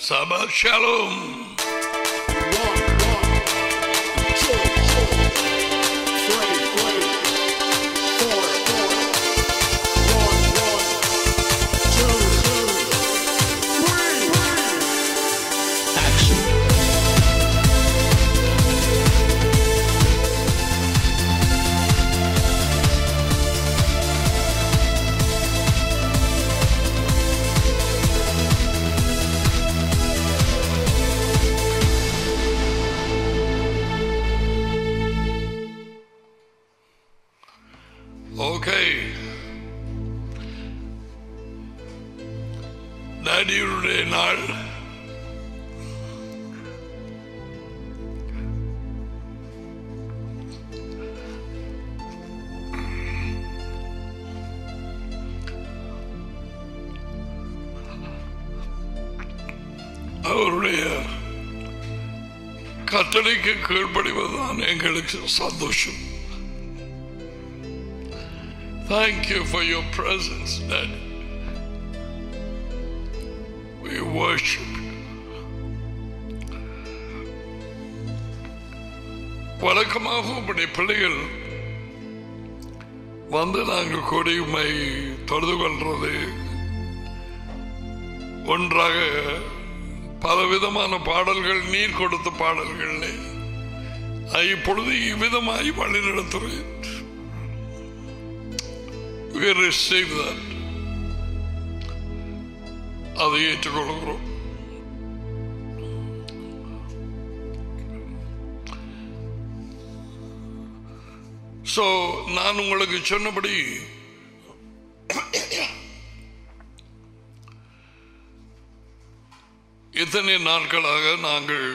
Shabbat Shalom. Okay நடிகருடைய நாள் அவருடைய கட்டளைக்கு கீழ்ப்படிவதுதான் எங்களுக்கு சந்தோஷம் Thank you for your presence, Dad. We worship you. வழக்கமாக உங்களுடைய பிள்ளைகள் வந்து நாங்கள் கொடியுமை தொழுது கொள்றது ஒன்றாக பலவிதமான பாடல்கள் நீர் கொடுத்த பாடல்கள் இப்பொழுது இவ்விதமாய் வழிநடத்துகிறேன் we receive that அதை ஏற்றுக்கொள்கிறோம் சோ நான் உங்களுக்கு சொன்னபடி இத்தனை நாட்களாக நாங்கள்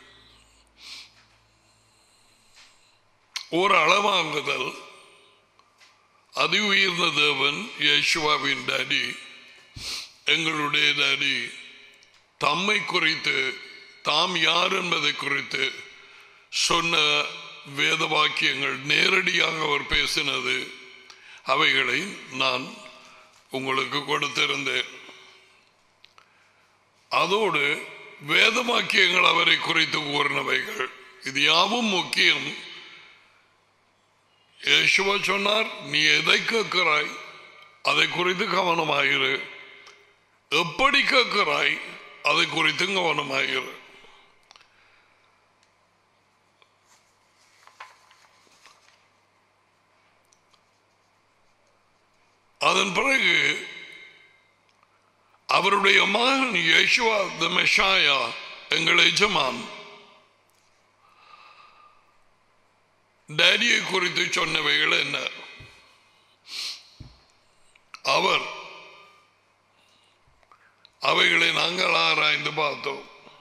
ஒரு அளவாங்குதல் அதி உயர்ந்த தேவன் யேசுவாவின் டாடி எங்களுடைய டாடி தம்மை குறித்து தாம் யார் என்பதை குறித்து சொன்ன வேத வாக்கியங்கள் நேரடியாக அவர் பேசினது அவைகளை நான் உங்களுக்கு கொடுத்திருந்தேன் அதோடு வேத வாக்கியங்கள் அவரை குறித்து கூறினவைகள் இது யாவும் முக்கியம் யேசுவா சொன்னார் நீ எதை கேட்கிறாய் அதை குறித்து கவனமாயிரு எப்படி கேட்கிறாய் அதை குறித்து கவனமாயிரு அதன் பிறகு அவருடைய மகன் யேசுவா த மெஷாயா எங்கள் எஜமான் டேடியை குறித்து சொன்னவைகள் என்ன அவர் அவைகளை நாங்கள் ஆராய்ந்து பார்த்தோம்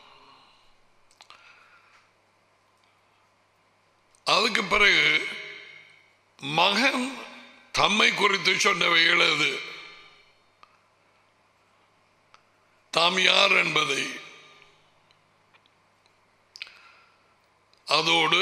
அதுக்கு பிறகு மகன் தம்மை குறித்து சொன்னவைகள் அது தாம் யார் என்பதை அதோடு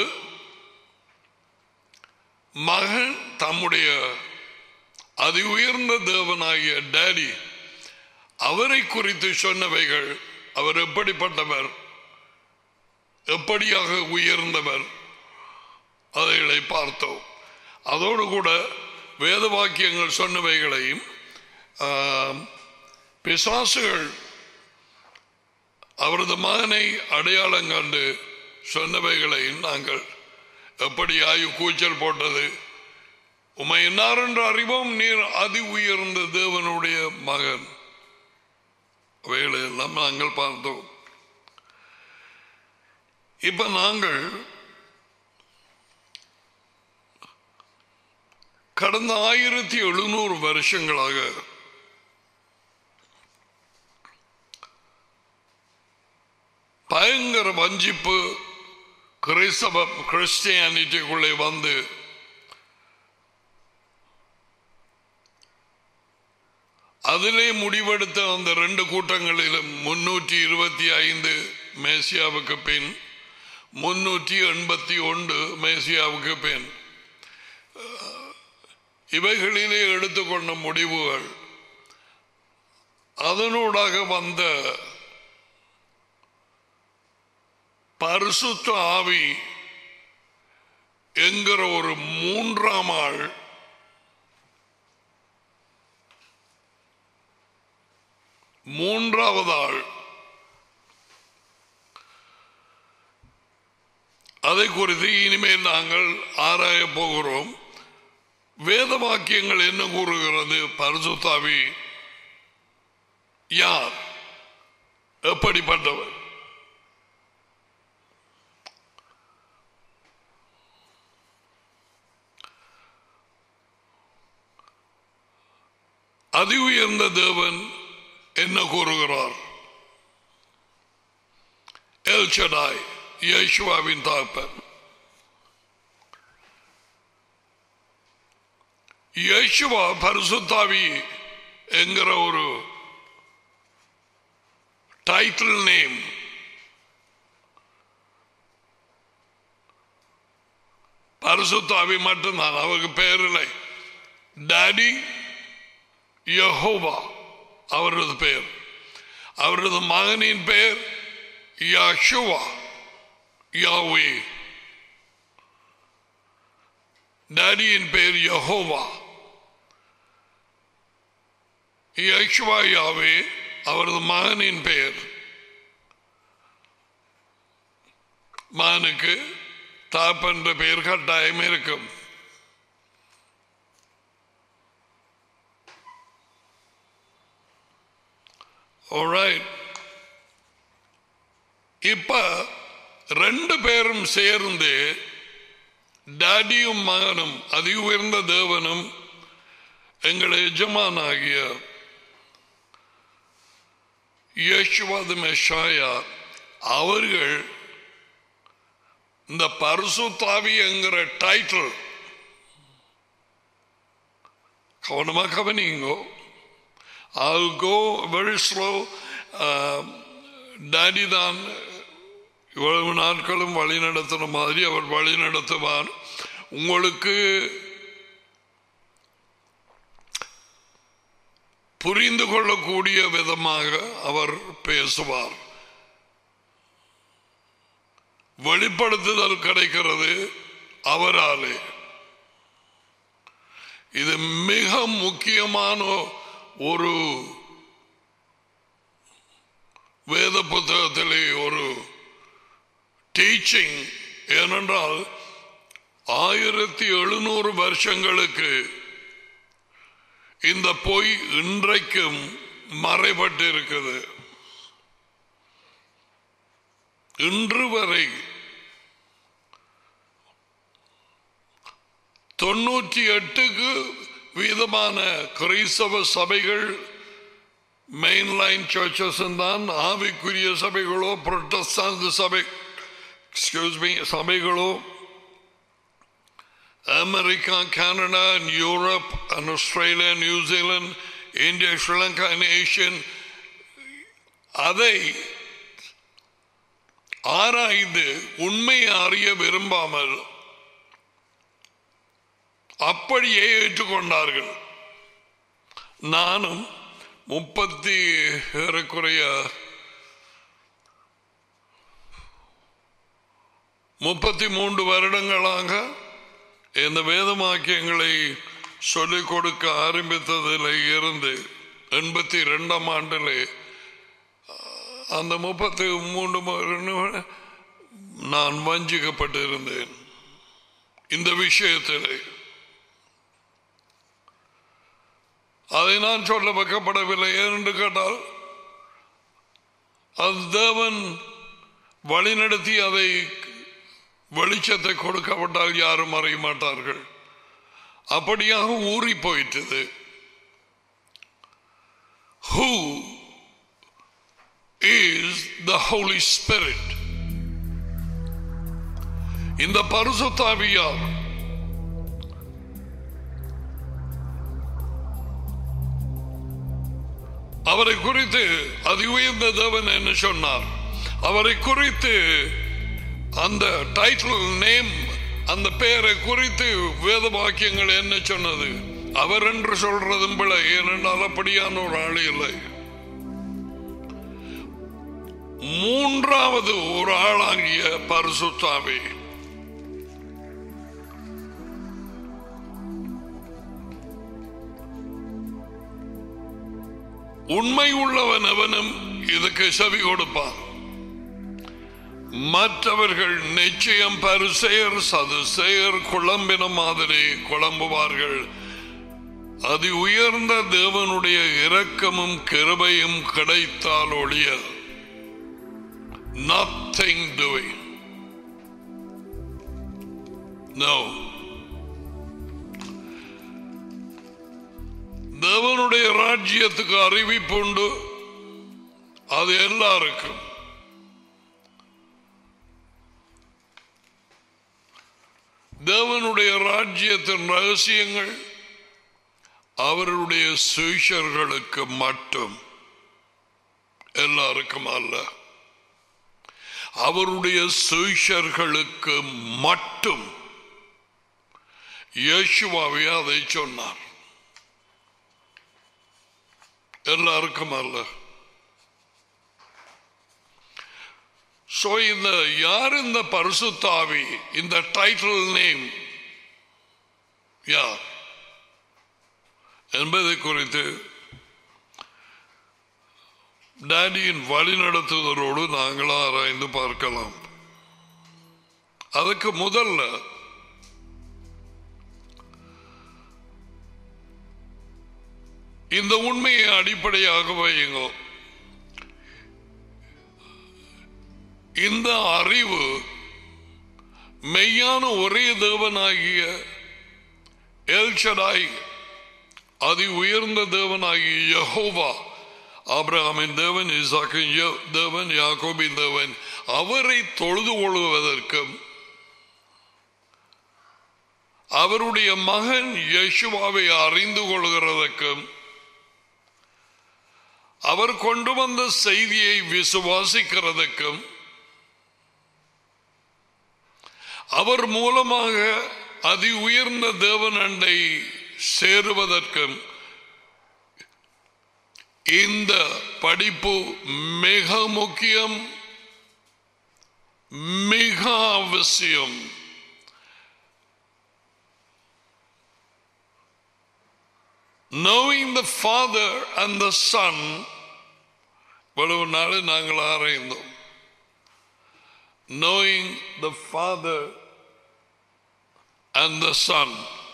மகன் தம்முடைய அதி உயர்ந்த தேவனாகிய டேடி அவரை குறித்து சொன்னவைகள் அவர் எப்படிப்பட்டவர் எப்படியாக உயர்ந்தவர் அதைகளை பார்த்தோம் அதோடு கூட வேத வாக்கியங்கள் சொன்னவைகளையும் பிசாசுகள் அவரது மகனை அடையாளம் கண்டு சொன்னவைகளையும் நாங்கள் எப்படி ஆயு கூச்சல் போட்டது உமை என்னார் என்று அறிவோம் நீர் அதி உயர்ந்த தேவனுடைய மகன் அவைகளை எல்லாம் நாங்கள் பார்த்தோம் இப்ப நாங்கள் கடந்த ஆயிரத்தி எழுநூறு வருஷங்களாக பயங்கர வஞ்சிப்பு கிறிஸ்தவ கிறிஸ்டியானிட்டிக்குள்ளே வந்து அதிலே முடிவெடுத்த அந்த ரெண்டு கூட்டங்களிலும் முன்னூற்றி இருபத்தி ஐந்து மேசியாவுக்கு பின் முன்னூற்றி எண்பத்தி ஒன்று மேசியாவுக்கு பின் இவைகளிலே எடுத்துக்கொண்ட முடிவுகள் அதனூடாக வந்த பரிசுத்த ஆவி என்கிற ஒரு மூன்றாம் ஆள் மூன்றாவது ஆள் அதை குறித்து இனிமேல் நாங்கள் ஆராய போகிறோம் வேத வாக்கியங்கள் என்ன கூறுகிறது பரிசுத்தாவி யார் எப்படிப்பட்டவர் அதி உயர்ந்த தேவன் என்ன கூறுகிறார் எல்சடாய் யேசுவாவின் தாப்பன் யேசுவா பரிசுத்தாவி என்கிற ஒரு டைட்டில் நேம் பரிசுத்தாவி மட்டும்தான் அவருக்கு பேர் இல்லை டாடி யஹோவா அவரது பெயர் அவரது மகனின் பெயர் யாஷுவா யாவே டாடியின் பெயர் யஹோவா யஷ்வா யாவே அவரது மகனின் பெயர் மகனுக்கு தாப்பன்ற பெயர் கட்டாயம் இருக்கும் Alright. இப்ப ரெண்டு பேரும் சேர்ந்து டாடியும் மகனும் அதி உயர்ந்த தேவனும் எங்களை எஜமானாகிய யேசுவாது மெஷாயா அவர்கள் இந்த பரிசுத்தாவி என்கிற டைட்டில் கவனமா கவனிங்கோ I'll go very slow. Daddy தான் இவ்வளவு நாட்களும் வழி நடத்தின மாதிரி அவர் வழி நடத்துவார் உங்களுக்கு புரிந்து கொள்ளக்கூடிய விதமாக அவர் பேசுவார் வெளிப்படுத்துதல் கிடைக்கிறது அவராலே இது மிக முக்கியமான ஒரு வேத புத்தகத்திலே ஒரு டீச்சிங் ஏனென்றால் ஆயிரத்தி எழுநூறு வருஷங்களுக்கு இந்த பொய் இன்றைக்கும் மறைபட்டு இருக்குது இன்று வரை தொண்ணூற்றி எட்டுக்கு வீதமான கிறிஸ்தவ சபைகள் மெயின் லைன் சர்ச்சஸ் தான் ஆவிக்குரிய சபைகளோ புரொட்டஸ்டாந்து சபை எக்ஸ்கியூஸ் மீ சபைகளோ America Canada Europe and Australia New Zealand India Sri Lanka Asian அதை ஆராய்ந்து உண்மையை அறிய விரும்பாமல் அப்படியே ஏற்றுக்கொண்டார்கள் நானும் முப்பத்தி ஏறக்குறைய முப்பத்தி மூன்று வருடங்களாக இந்த வேதமாக்கியங்களை சொல்லிக் கொடுக்க ஆரம்பித்ததில் இருந்து எண்பத்தி ரெண்டாம் ஆண்டில் அந்த முப்பத்தி மூன்று நான் வஞ்சிக்கப்பட்டிருந்தேன் இந்த விஷயத்தில் அதை நான் சொல்ல வைக்கப்படவில்லை ஏனென்று கேட்டால் அது தேவன் வழிநடத்தி அதை வெளிச்சத்தை கொடுக்கப்பட்டால் யாரும் அறிய மாட்டார்கள் அப்படியாக ஊறி போயிட்டது who is the holy spirit இந்த பரிசுத்தாவியார் அவரை குறித்து அதி உயர்ந்த தேவன் என்ன சொன்னார் அவரை குறித்து அந்த டைட்டில் நேம் அந்த பெயரை குறித்து வேத வாக்கியங்கள் என்ன சொன்னது அவர் என்று சொல்றதும் பிழை ஏனென்றால் அப்படியான ஒரு ஆள் இல்லை மூன்றாவது ஒரு ஆளாகிய பரிசுத்தாவே உண்மை உள்ளவன் அவனும் இதுக்கு செவி கொடுப்பான் மற்றவர்கள் நிச்சயம் பரிசெயர் சதுசெயர் குழம்பின மாதிரி குழம்புவார்கள் அதி உயர்ந்த தேவனுடைய இரக்கமும் கிருபையும் கிடைத்தால் ஒழிய nothing doing no தேவனுடைய ராஜ்யத்துக்கு அறிவிப்பு உண்டு அது எல்லாருக்கும் தேவனுடைய ராஜ்யத்தின் ரகசியங்கள் அவருடைய சுவிஷர்களுக்கு மட்டும் எல்லாருக்கும் அல்ல அவருடைய சுவிஷர்களுக்கு மட்டும் இயேசுவாவே அதை சொன்னார் எல்லாருக்கும் அல்ல சோ இந்த யார் இந்த பரிசுத்தாவி இந்த டைட்டில் நேம் யார் என்பதை குறித்து டேடியின் வழிநடத்துதலோடு நாங்கள் ஆராய்ந்து பார்க்கலாம் அதுக்கு முதல்ல இந்த உண்மையை அடிப்படையாக வையுங்க இந்த அறிவு மெய்யான ஒரே தேவனாகிய எல்ஷடாய் அதி உயர்ந்த தேவனாகிய யஹோவா ஆபிரகாமின் தேவன் இசாக்கின் யோ- தேவன் யாக்கோபின் தேவன் அவரை தொழுது கொள்வதற்கும் அவருடைய மகன் யேசுவாவை அறிந்து கொள்கிறதற்கும் அவர் கொண்டு வந்த செய்தியை விசுவாசிக்கிறதுக்கும் அவர் மூலமாக அதி உயர்ந்த தேவனண்டை சேருவதற்கும் இந்த படிப்பு மிக முக்கியம் மிக அவசியம் knowing the father and the son இவ்வளவு நாள் நாங்கள் ஆராய்ந்தோம் knowing the father and the son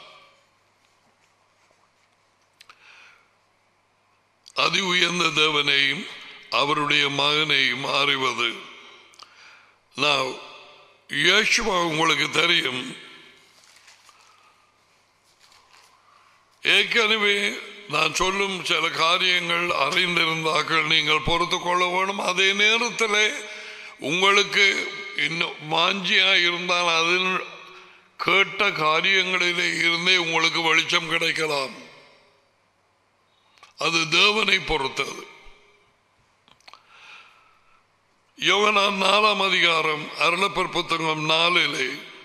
அதி உயர்ந்த தேவனையும் அவருடைய மகனையும் அறிவது நான் இயேசுவா உங்களுக்கு தெரியும் ஏற்கனவே நான் சொல்லும் சில காரியங்கள் அறிந்திருந்தார்கள் நீங்கள் பொறுத்து கொள்ள வேணும் அதே நேரத்தில் உங்களுக்கு இன்னும் வாஞ்சியா இருந்தால் அதில் கேட்ட காரியங்களிலே இருந்தே உங்களுக்கு வெளிச்சம் கிடைக்கலாம் அது தேவனை பொறுத்தது யோகனான் நாலாம் அதிகாரம் அருளப்பர் புத்தகம் நாலிலே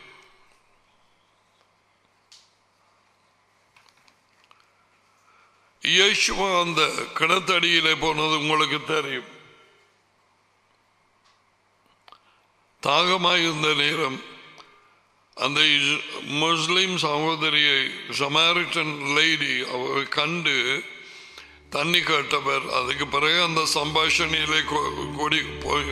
இயேசுவா அந்த கிணத்தடியிலே போனது உங்களுக்கு தெரியும் தாகமாயிருந்த நேரம் அந்த இஸ்- முஸ்லிம் சகோதரியை சமாரிட்டன் லேடி அவரை கண்டு தண்ணி கேட்டவர் அதுக்கு பிறகு அந்த சம்பாஷணையிலே கொ- கொடி போய்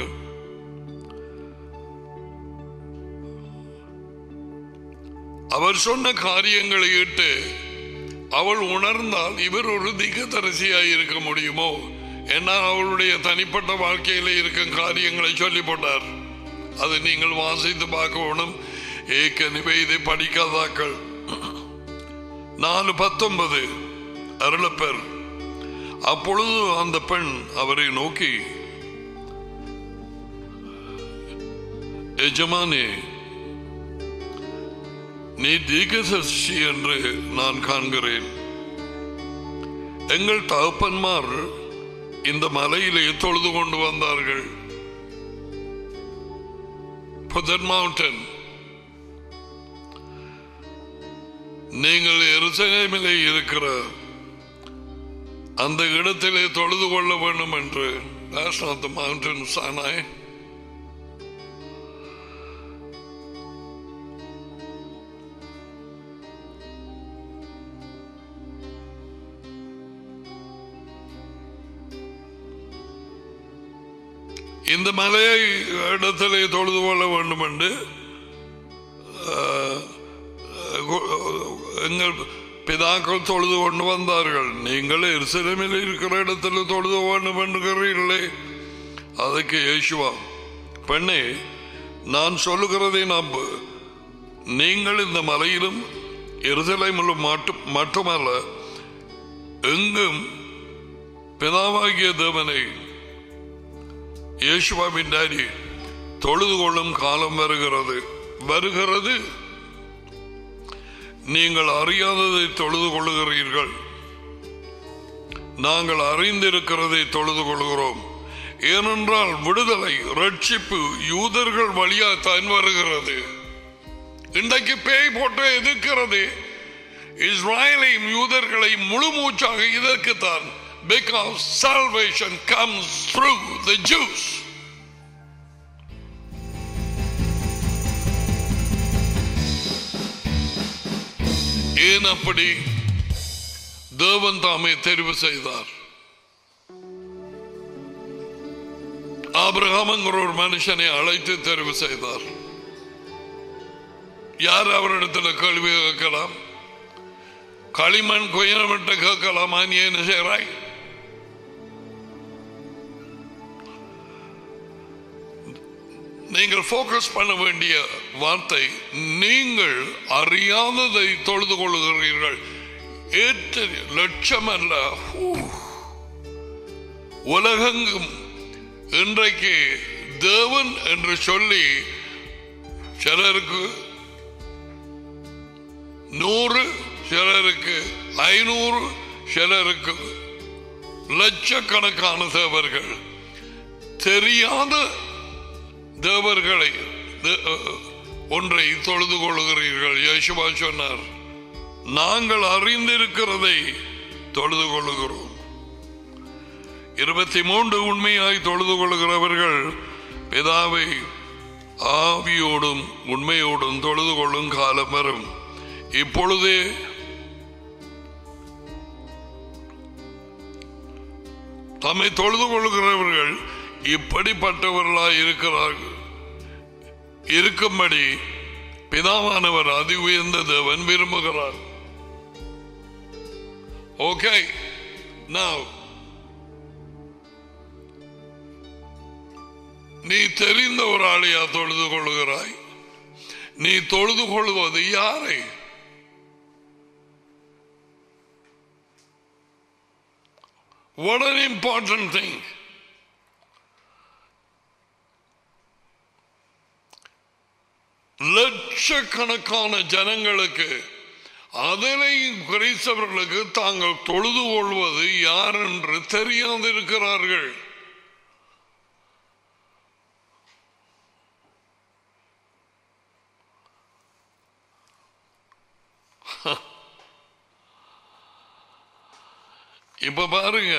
அவர் சொன்ன காரியங்களை இட்டு அவள் உணர்ந்தால் இவர் ஒரு திகதரிசியாய் இருக்க முடியுமோ என்னால் அவளுடைய தனிப்பட்ட வாழ்க்கையில இருக்கும் காரியங்களை சொல்லி போட்டார் அதை நீங்கள் வாசித்து பார்க்க வேணும் ஏற்கனவே இதை படிக்காதாக்கள் நாலு பத்தொன்பது அருளப்பெர் அப்பொழுது அந்த பெண் அவரை நோக்கி எஜமானே நீ தீகதர்ஷி என்று நான் காண்கிறேன் எங்கள் தகப்பன்மார் இந்த மலையிலே தொழுது கொண்டு வந்தார்கள் புதன் மவுண்டன் நீங்கள் எருசலேமிலே இருக்கிற அந்த இடத்திலே தொழுது கொள்ள வேண்டும் என்று That's not the mountain Sinai. இந்த மலையை இடத்திலே தொழுது கொள்ள வேண்டும் என்று ஆஹ், கு- எங்கள் பிதாக்கள் தொழுது கொண்டு வந்தார்கள் நீங்கள் எருசலேமில் இருக்கிற இடத்தில் தொழுது வேண்டும் என்கிறீர்களே அதுக்கு இயேசுவா பெண்ணே நான் சொல்லுகிறதை நம்பு நீங்கள் இந்த மலையிலும் எருசலேமிலும் மட்டும் மட்டுமல்ல எங்கும் பிதாவாகிய தேவனை இயேசுவாவின் டாடி தொழுது கொள்ளும் காலம் வருகிறது வருகிறது நீங்கள் அறியாததை தொழுது கொள்ளுகிறீர்கள் நாங்கள் அறிந்திருக்கிறதை தொழுது கொள்கிறோம் ஏனென்றால் விடுதலை ரட்சிப்பு யூதர்கள் வழியா தான் வருகிறது இன்றைக்கு பேய் போட்டு எதிர்க்கிறது இஸ்ராயலையும் யூதர்களை முழு மூச்சாக இதற்குத்தான் because salvation comes through the Jews ஏன் அப்படி தேவன் தாமே தெரிவு செய்தார் ஆபிரகாம்ங்கிற ஒரு மனுஷனை அழைத்து தெரிவு செய்தார் யார் அவரிடத்தில் கேள்வி கேட்கலாம் களிமண் குயனமிட்ட கேட்கலாமா நீ என்ன செய்கிறாய் நீங்கள் போக்கஸ் பண்ண வேண்டிய வார்த்தை நீங்கள் அறியாததை தொழுது கொள்ளுகிறீர்கள் ஏற்ற லட்சம் அல்ல ஹூ. உலகெங்கும் இன்றைக்கு தேவன் என்று சொல்லி சிலருக்கு நூறு சிலருக்கு ஐநூறு சிலருக்கு லட்சக்கணக்கான தேவர்கள் தெரியாத தேவர்களை தே- ஒன்றை தொழுது கொள்ளுகிறீர்கள் யேசுவா சொன்னார் நாங்கள் அறிந்திருக்கிறதை தொழுது கொள்ளுகிறோம் இருபத்தி மூன்று உண்மையாய் தொழுது கொள்ளுகிறவர்கள் பிதாவை ஆவியோடும் உண்மையோடும் தொழுது கொள்ளும் காலம் வரும் இப்பொழுதே தம்மை தொழுது கொள்கிறவர்கள் இப்படிப்பட்டவர்களாய் இருக்கிறார்கள் இருக்கும்படி பிதாவானவர் அதி உயர்ந்த தேவன் விரும்புகிறார் ஓகே now நீ தெரிந்த ஒரு ஆளையா தொழுது கொள்ளுகிறாய் நீ தொழுது கொள்வது யாரை What an important thing. லட்சக்கணக்கான ஜனங்களுக்கு அதிலையும் கிறிஸ்தவர்களுக்கு தாங்கள் தொழுது கொள்வது யார் என்று தெரியாதிருக்கிறார்கள் இப்ப பாருங்க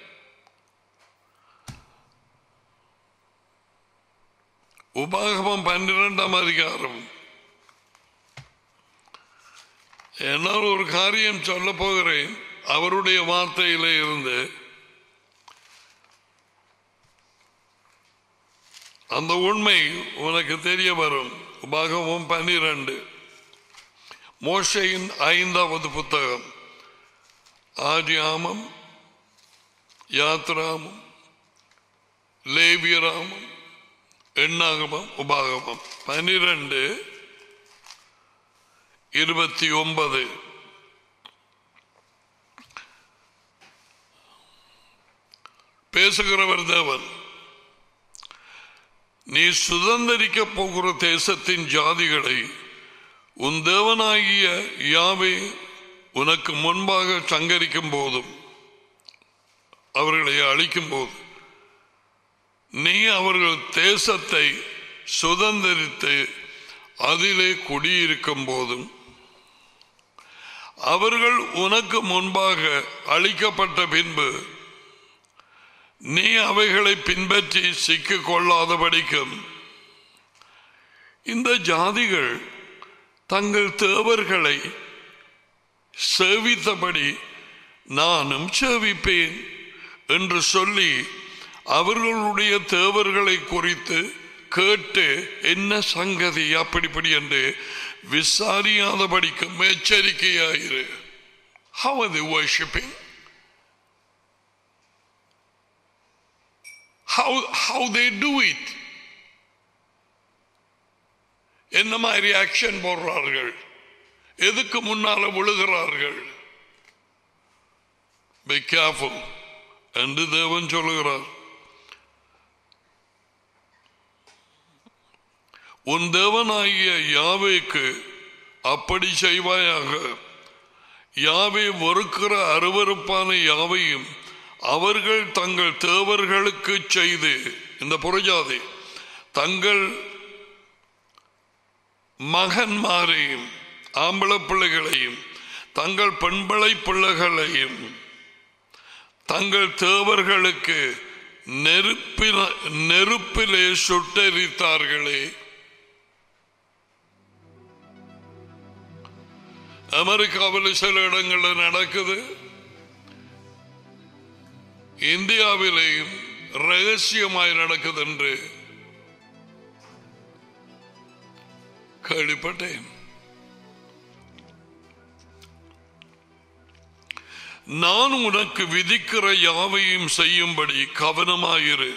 உபாகமம் பன்னிரெண்டாம் அதிகாரம் என்னால் ஒரு காரியம் சொல்ல போகிறேன் அவருடைய வார்த்தையில இருந்து அந்த உண்மை உனக்கு தெரிய வரும் உபாகமம் பன்னிரண்டு மோசையின் ஐந்தாவது புத்தகம் ஆதியாமம் யாத்ராமம் லேவியராமம் எண்ணாகமம் உபாகமம் பனிரெண்டு இருபத்தி ஒன்பது பேசுகிறவர் தேவன் நீ சுதந்திரிக்க போகிற தேசத்தின் ஜாதிகளை உன் தேவனாகிய யாவே உனக்கு முன்பாக சங்கரிக்கும் போதும் அவர்களை அழிக்கும் போது நீ அவர்கள் தேசத்தை சுதந்திரித்து அதிலே குடியிருக்கும் போதும் அவர்கள் உனக்கு முன்பாக அழிக்கப்பட்ட பின்பு நீ அவைகளை பின்பற்றி சிக்கிக் கொள்ளாதபடிக்கும் இந்த ஜாதிகள் தங்கள் தேவர்களை சேவித்தபடி நானும் சேவிப்பேன் என்று சொல்லி அவர்களுடைய தேவர்களை குறித்து கேட்டு என்ன சங்கதி அப்படிப்படி என்று விசாரியாதபடிக்கும் எச்சரிக்கையாயிரு How are they worshipping? How, how they do it? என்ன மாதிரி ஆக்ஷன் போடுறார்கள் எதுக்கு முன்னால விழுகிறார்கள் Be careful என்று தேவன் சொல்லுகிறார் உன் தேவனாகிய யாவேக்கு அப்படி செய்வாயாக யாவே வெறுக்கிற அருவருப்பான யாவையும் அவர்கள் தங்கள் தேவர்களுக்கு செய்து இந்த புறஜாதி தங்கள் மகன்மாரையும் ஆம்பள பிள்ளைகளையும் தங்கள் பெண்பிளை பிள்ளைகளையும் தங்கள் தேவர்களுக்கு நெருப்பின நெருப்பிலே சுட்டெரித்தார்களே அமெரிக்காவில் சில இடங்களில் நடக்குது இந்தியாவிலேயும் ரகசியமாய் நடக்குது என்று கேள்விப்பட்டேன் நான் உனக்கு விதிக்கிற யாவையும் செய்யும்படி கவனமாயிரு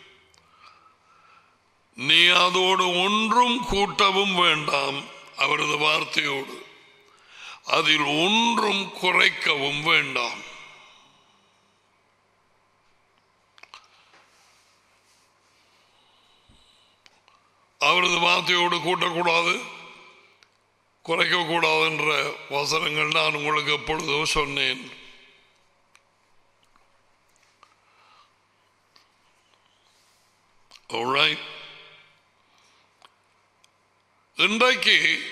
நீ அதோடு ஒன்றும் கூட்டவும் வேண்டாம் அவரது வார்த்தையோடு அதில் ஒன்றும் குறைக்கவும் வேண்டாம் அவரது வார்த்தையோடு கூட்டக்கூடாது குறைக்கக்கூடாது என்ற வசனங்கள் நான் உங்களுக்கு எப்பொழுதோ சொன்னேன் Alright. இன்றைக்கு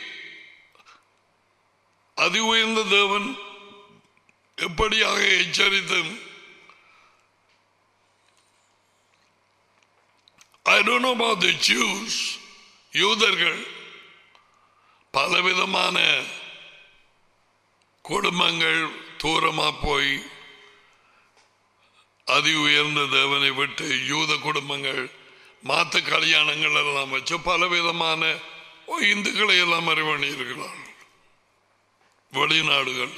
அதி உயர்ந்த தேவன் எப்படியாக எச்சரித்தும் I don't know about the Jews, யூதர்கள் பலவிதமான குடும்பங்கள் தூரமா போய் அதி உயர்ந்த தேவனை விட்டு யூத குடும்பங்கள் மாத்த கல்யாணங்கள் எல்லாம் வச்சு பலவிதமான இந்துக்களை எல்லாம் அறிவணி இருக்கிறார்கள் வெளிநாடுகள்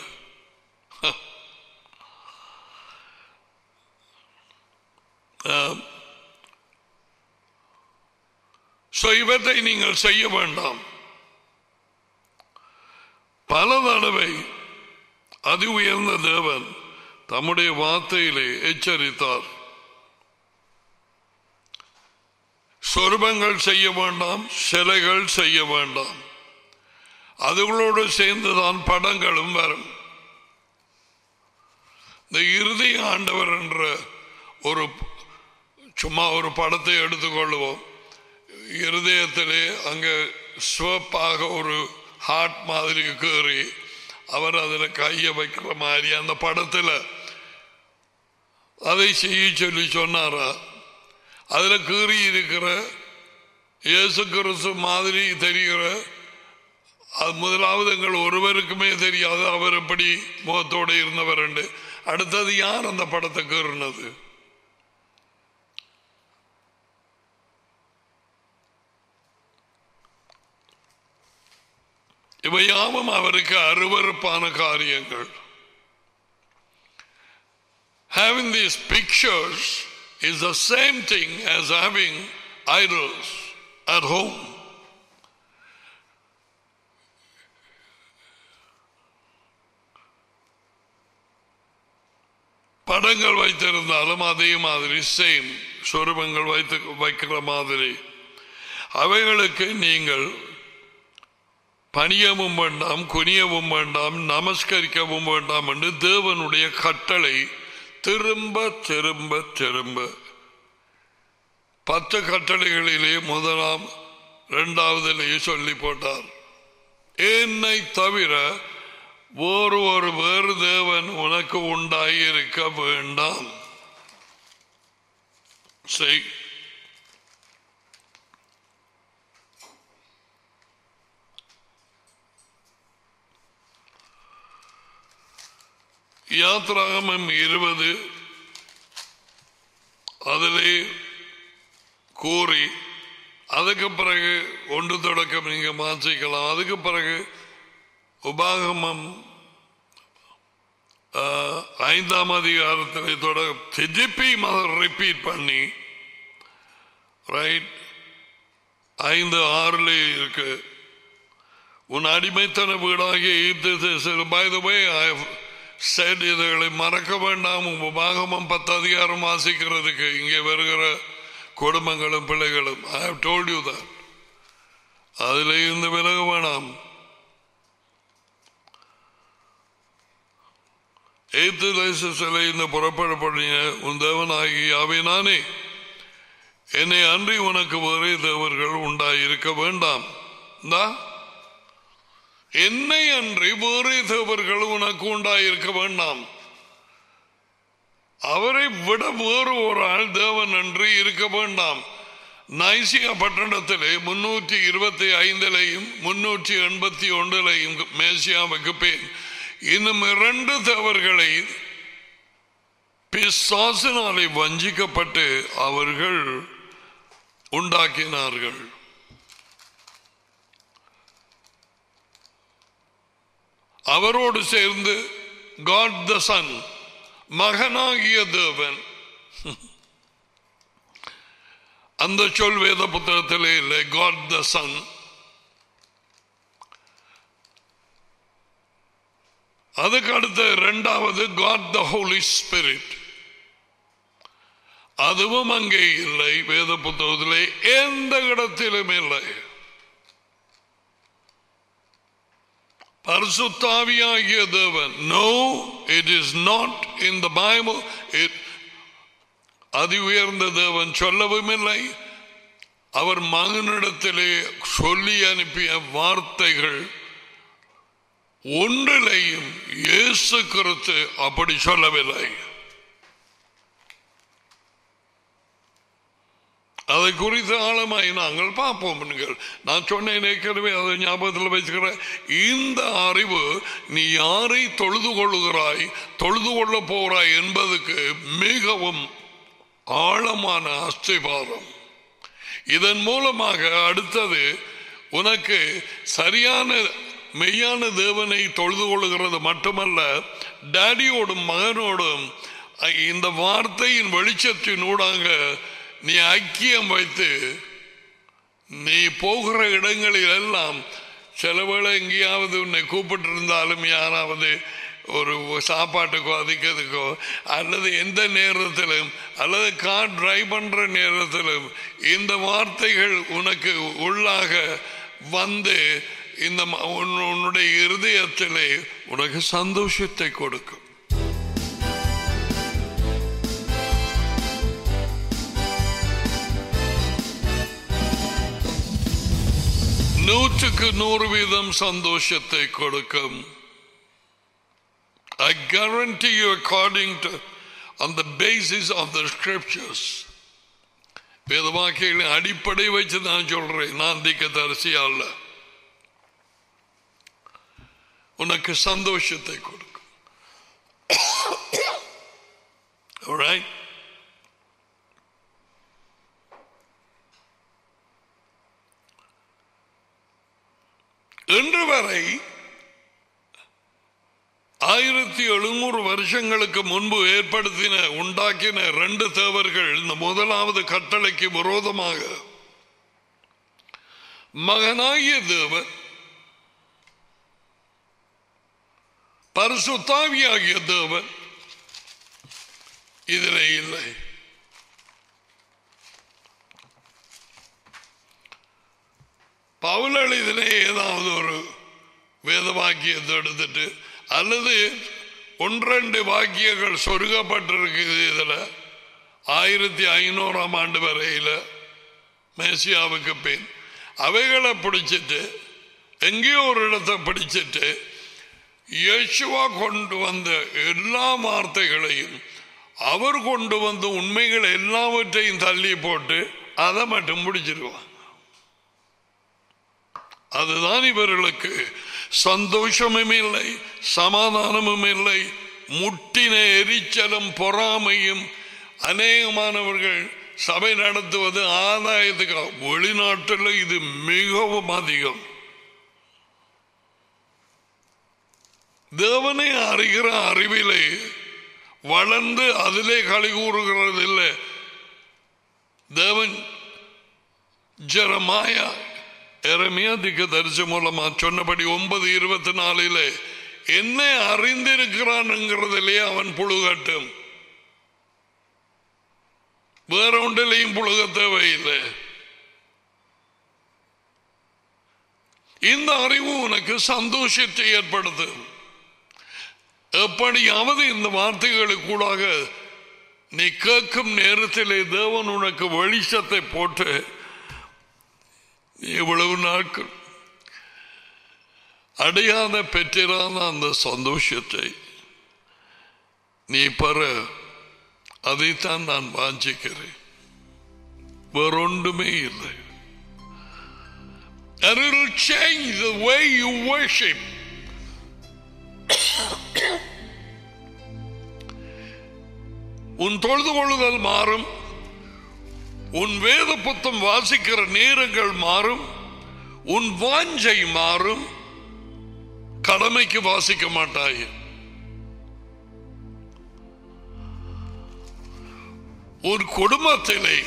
So, இவற்றை நீங்கள் செய்ய வேண்டாம் பல தடவை அதி உயர்ந்த தேவன் தம்முடைய வார்த்தையிலே எச்சரித்தார் சொருபங்கள் செய்ய வேண்டாம் சிலைகள் செய்ய வேண்டாம் அதுகளோடு சேர்ந்துதான் படங்களும் வரும் இந்த இறுதி ஆண்டவர் என்ற ஒரு சும்மா ஒரு படத்தை எடுத்துக்கொள்வோம் இருதயத்திலே அங்கே சிவப்பாக ஒரு ஹார்ட் மாதிரி கீறி அவர் அதில் கையை வைக்கிற மாதிரி அந்த படத்தில் அதை செய்ய சொல்லி சொன்னாரா அதில் கீறி இருக்கிற இயேசு கிறிஸ்து மாதிரி தெரிகிற அது முதலாவது எங்கள் ஒருவருக்குமே தெரியாது அவர் எப்படி முகத்தோடு இருந்தவர் என்று அடுத்தது யார் அந்த படத்தை கீறினது இவையாவும் அவருக்கு அருவறுப்பான காரியங்கள் Having these pictures is the same thing as having idols at home. படங்கள் வைத்திருந்தாலும் அதே மாதிரி சேம் சொருபங்கள் வைத்து வைக்கிற மாதிரி அவைகளுக்கு நீங்கள் பணியவும் வேண்டாம் குனியவும் வேண்டாம் நமஸ்கரிக்கவும் வேண்டாம் என்று தேவனுடைய கட்டளை திரும்ப திரும்ப திரும்ப பத்து கட்டளைகளிலே முதலாம் இரண்டாவதிலேயே சொல்லி போட்டார் என்னை தவிர வேறு ஒரு வேறு தேவன் உனக்கு உண்டாயிருக்க வேண்டாம் செய் யாத்ராகமம் இருபது அதிலே கூறி அதுக்கு பிறகு ஒன்று தொடக்கம் நீங்க வாசிக்கலாம் அதுக்கு பிறகு உபாகமம் ஆஹ், ஐந்தாம் அதிகாரத்தில் தொட திருப்பி ரிப்பீட் பண்ணி ரைட் ஐந்து ஆறுல இருக்கு உன் அடிமைத்தன வீடாகிய ஈர்த்து by the way I said இதுகளை மறக்க வேண்டாம் உபாகமம் பத்து அதிகாரம் வாசிக்கிறதுக்கு இங்கே வருகிற குடும்பங்களும் பிள்ளைகளும் I have told you that அதில் இருந்து விலக வேணாம் எய்த்து லைசன்ஸில் இந்த புறப்படப்படிய உன் தேவனாகி யாவே நானே என்னை அன்றி உனக்கு வேறே தேவர்கள் உண்டாயிருக்க வேண்டாம் இந்தா, என்னை அன்றி வேறே தேவர்கள் உனக்கு உண்டாயிருக்க வேண்டாம் அவரை விட வேறு ஒரு ஆள் தேவன் என்று இருக்க வேண்டாம் நைசியா பட்டணத்திலே முன்னூற்றி இருபத்தி ஐந்திலையும் முன்னூற்றி எண்பத்தி ஒன்றிலையும் மேசியாவுக்கு பேர் இன்னும் இரண்டு தேவர்களை பிசாசினாலே வஞ்சிக்கப்பட்டு அவர்கள் உண்டாக்கினார்கள் அவரோடு சேர்ந்து காட் த சன் மகனாகிய தேவன் அந்த சொல் வேத புத்தகத்திலே இல்லை காட் த சன் அதுக்கு அடுத்த இரண்டாவது காட் த ஹோலி ஸ்பிரிட் அதுவும் அங்கே இல்லை வேத புத்தகத்திலே எந்த இடத்திலும் இல்லை பரிசுத்தாவியாகிய தேவன் no it is not in the bible it அதி உயர்ந்த தேவன் சொல்லவும் இல்லை அவர் மகனிடத்திலே சொல்லி அனுப்பிய வார்த்தைகள் ஒன்றிலையும் இயேசு கிறிஸ்து அப்படி சொல்லவில்லை அதை குறித்து ஆழமாய் நாங்கள் பார்ப்போம் நீங்கள் நான் சொன்னேன் ஏற்கனவே அதை ஞாபகத்தில் வச்சுக்கிறேன் இந்த அறிவு நீ யாரை தொழுது கொள்ளுகிறாய் தொழுது கொள்ள போகிறாய் என்பதுக்கு மிகவும் ஆழமான அஸ்திபாரம் இதன் மூலமாக அடுத்தது உனக்கு சரியான மெய்யான தேவனை தொழுது கொள்ளுகிறது மட்டுமல்ல டேடியோடும் மகனோடும் இந்த வார்த்தையின் வெளிச்சத்தினூடாக நீ ஐக்கியம் வைத்து நீ போகிற இடங்களில் எல்லாம் சில வேளை எங்கேயாவது உன்னை கூப்பிட்டு இருந்தாலும் யாராவது ஒரு சாப்பாட்டுக்கோ அதிக்கிறதுக்கோ அல்லது எந்த நேரத்திலும் அல்லது கார் டிரைவ் பண்ற நேரத்திலும் இந்த வார்த்தைகள் உனக்கு உள்ளாக வந்து இந்த ம- உன்- உன்னுடைய இருதயத்திலே உனக்கு சந்தோஷத்தை கொடுக்கும் நூற்றுக்கு நூறு வீதம் சந்தோஷத்தை கொடுக்கும் I guarantee you according to on the basis of the scriptures வேதவாக்கியங்களின் அடிப்படை வச்சு நான் சொல்றேன் நான் திக்க தரிசியா அல்ல உனக்கு சந்தோஷத்தை கொடுக்கும் Alright? இன்று வரை ஆயிரத்தி எழுநூறு வருஷங்களுக்கு முன்பு ஏற்படுத்தின உண்டாக்கின ரெண்டு தேவர்கள் இந்த முதலாவது கட்டளைக்கு விரோதமாக மகனாகிய தேவன் பரிசுத்தாவியாகிய தேவன் இதில் இல்லை பவுலல் இதிலே ஏதாவது ஒரு வேத வாக்கியத்தை எடுத்துட்டு அல்லது ஒன்றெண்டு வாக்கியங்கள் சொருகப்பட்டிருக்குது இதில் ஆயிரத்தி ஐநூறாம் ஆண்டு வரையில் மேசியாவுக்கு பின் அவைகளை பிடிச்சிட்டு எங்கேயோ ஒரு இடத்தை பிடிச்சிட்டு இயேசுவா கொண்டு வந்த எல்லா வார்த்தைகளையும் அவர் கொண்டு வந்த உண்மைகள் எல்லாவற்றையும் தள்ளி போட்டு அதை மட்டும் முடிச்சிருவான் அதுதான் இவர்களுக்கு சந்தோஷமும் இல்லை சமாதானமும் இல்லை முட்டின எரிச்சலும் பொறாமையும் அநேகமானவர்கள் சபை நடத்துவது ஆதாயத்துக்கு வெளிநாட்டில் இது மிகவும் அதிகம் தேவனை அறிகிற அறிவிலே வளர்ந்து அதிலே களி கூறுகிறது இல்லை தேவன் ஜெரமாயா எரமியா திக்க தரிசி மூலமா சொன்னபடி ஒன்பது இருபத்தி நாலிலே என்னை அறிந்திருக்கிறான்ங்கிறதிலே அவன் புழுகட்டும் வேற ஒன்றிலையும் புழுக தேவையில்லை இந்த அறிவு உனக்கு சந்தோஷத்தை ஏற்படுத்தும் எப்படியாவது இந்த வார்த்தைகளுக்கூடாக நீ கேட்கும் நேரத்திலே தேவன் உனக்கு வெளிச்சத்தை போட்டு இவ்வளவு நாட்கள் அடையாத பெற்றிராத அந்த சந்தோஷத்தை நீ பெற அதைத்தான் நான் வாஞ்சிக்கிறேன் வேறொன்றுமே இல்லை And it'll change the way you worship. உன் தொழுது கொள்ளுதல் மாறும் உன் வேத புத்தம் வாசிக்கிற நேரங்கள் மாறும் உன் வாஞ்சை மாறும் கடமைக்கு வாசிக்க மாட்டாய் ஒரு குடும்பத்திலே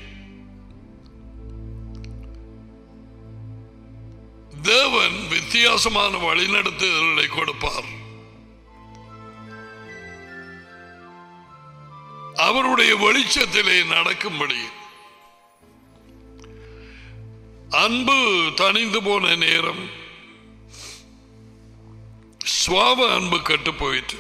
தேவன் வித்தியாசமான வழிநடத்துதல்களை கொடுப்பார் அவருடைய வெளிச்சத்திலே நடக்கும்படி அன்பு தணிந்து போன நேரம் சுவாப அன்பு கட்டு போயிட்டு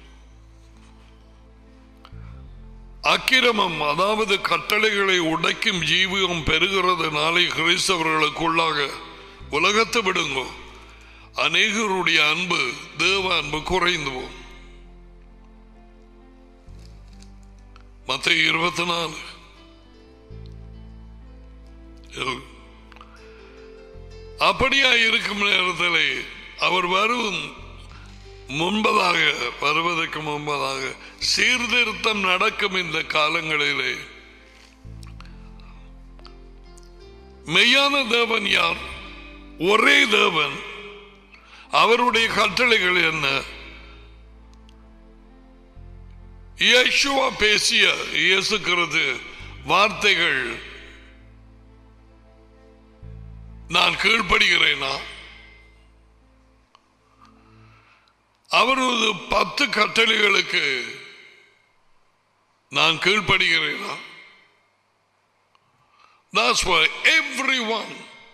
அக்கிரமம் அதாவது கட்டளைகளை உடைக்கும் ஜீவியம் பெறுகிறதுனாலே கிறிஸ்தவர்களுக்குள்ளாக உலகத்தை விடுங்கோ அநேகருடைய அன்பு தேவ அன்பு குறைந்து போகும் மத்த இருபத்தி நாலு அப்படியா இருக்கும் நேரத்தில் அவர் வரும் முன்பதாக வருவதற்கு முன்பதாக சீர்திருத்தம் நடக்கும் இந்த காலங்களிலே மெய்யான தேவன் யார் ஒரே தேவன் அவருடைய கட்டளைகள் என்ன இயேசுவா பேசிய இயேசுக்கிறது வார்த்தைகள் நான் கீழ்ப்படுகிறேனா அவரது பத்து கட்டளைகளுக்கு நான் கீழ்ப்படுகிறேனா That's for everyone.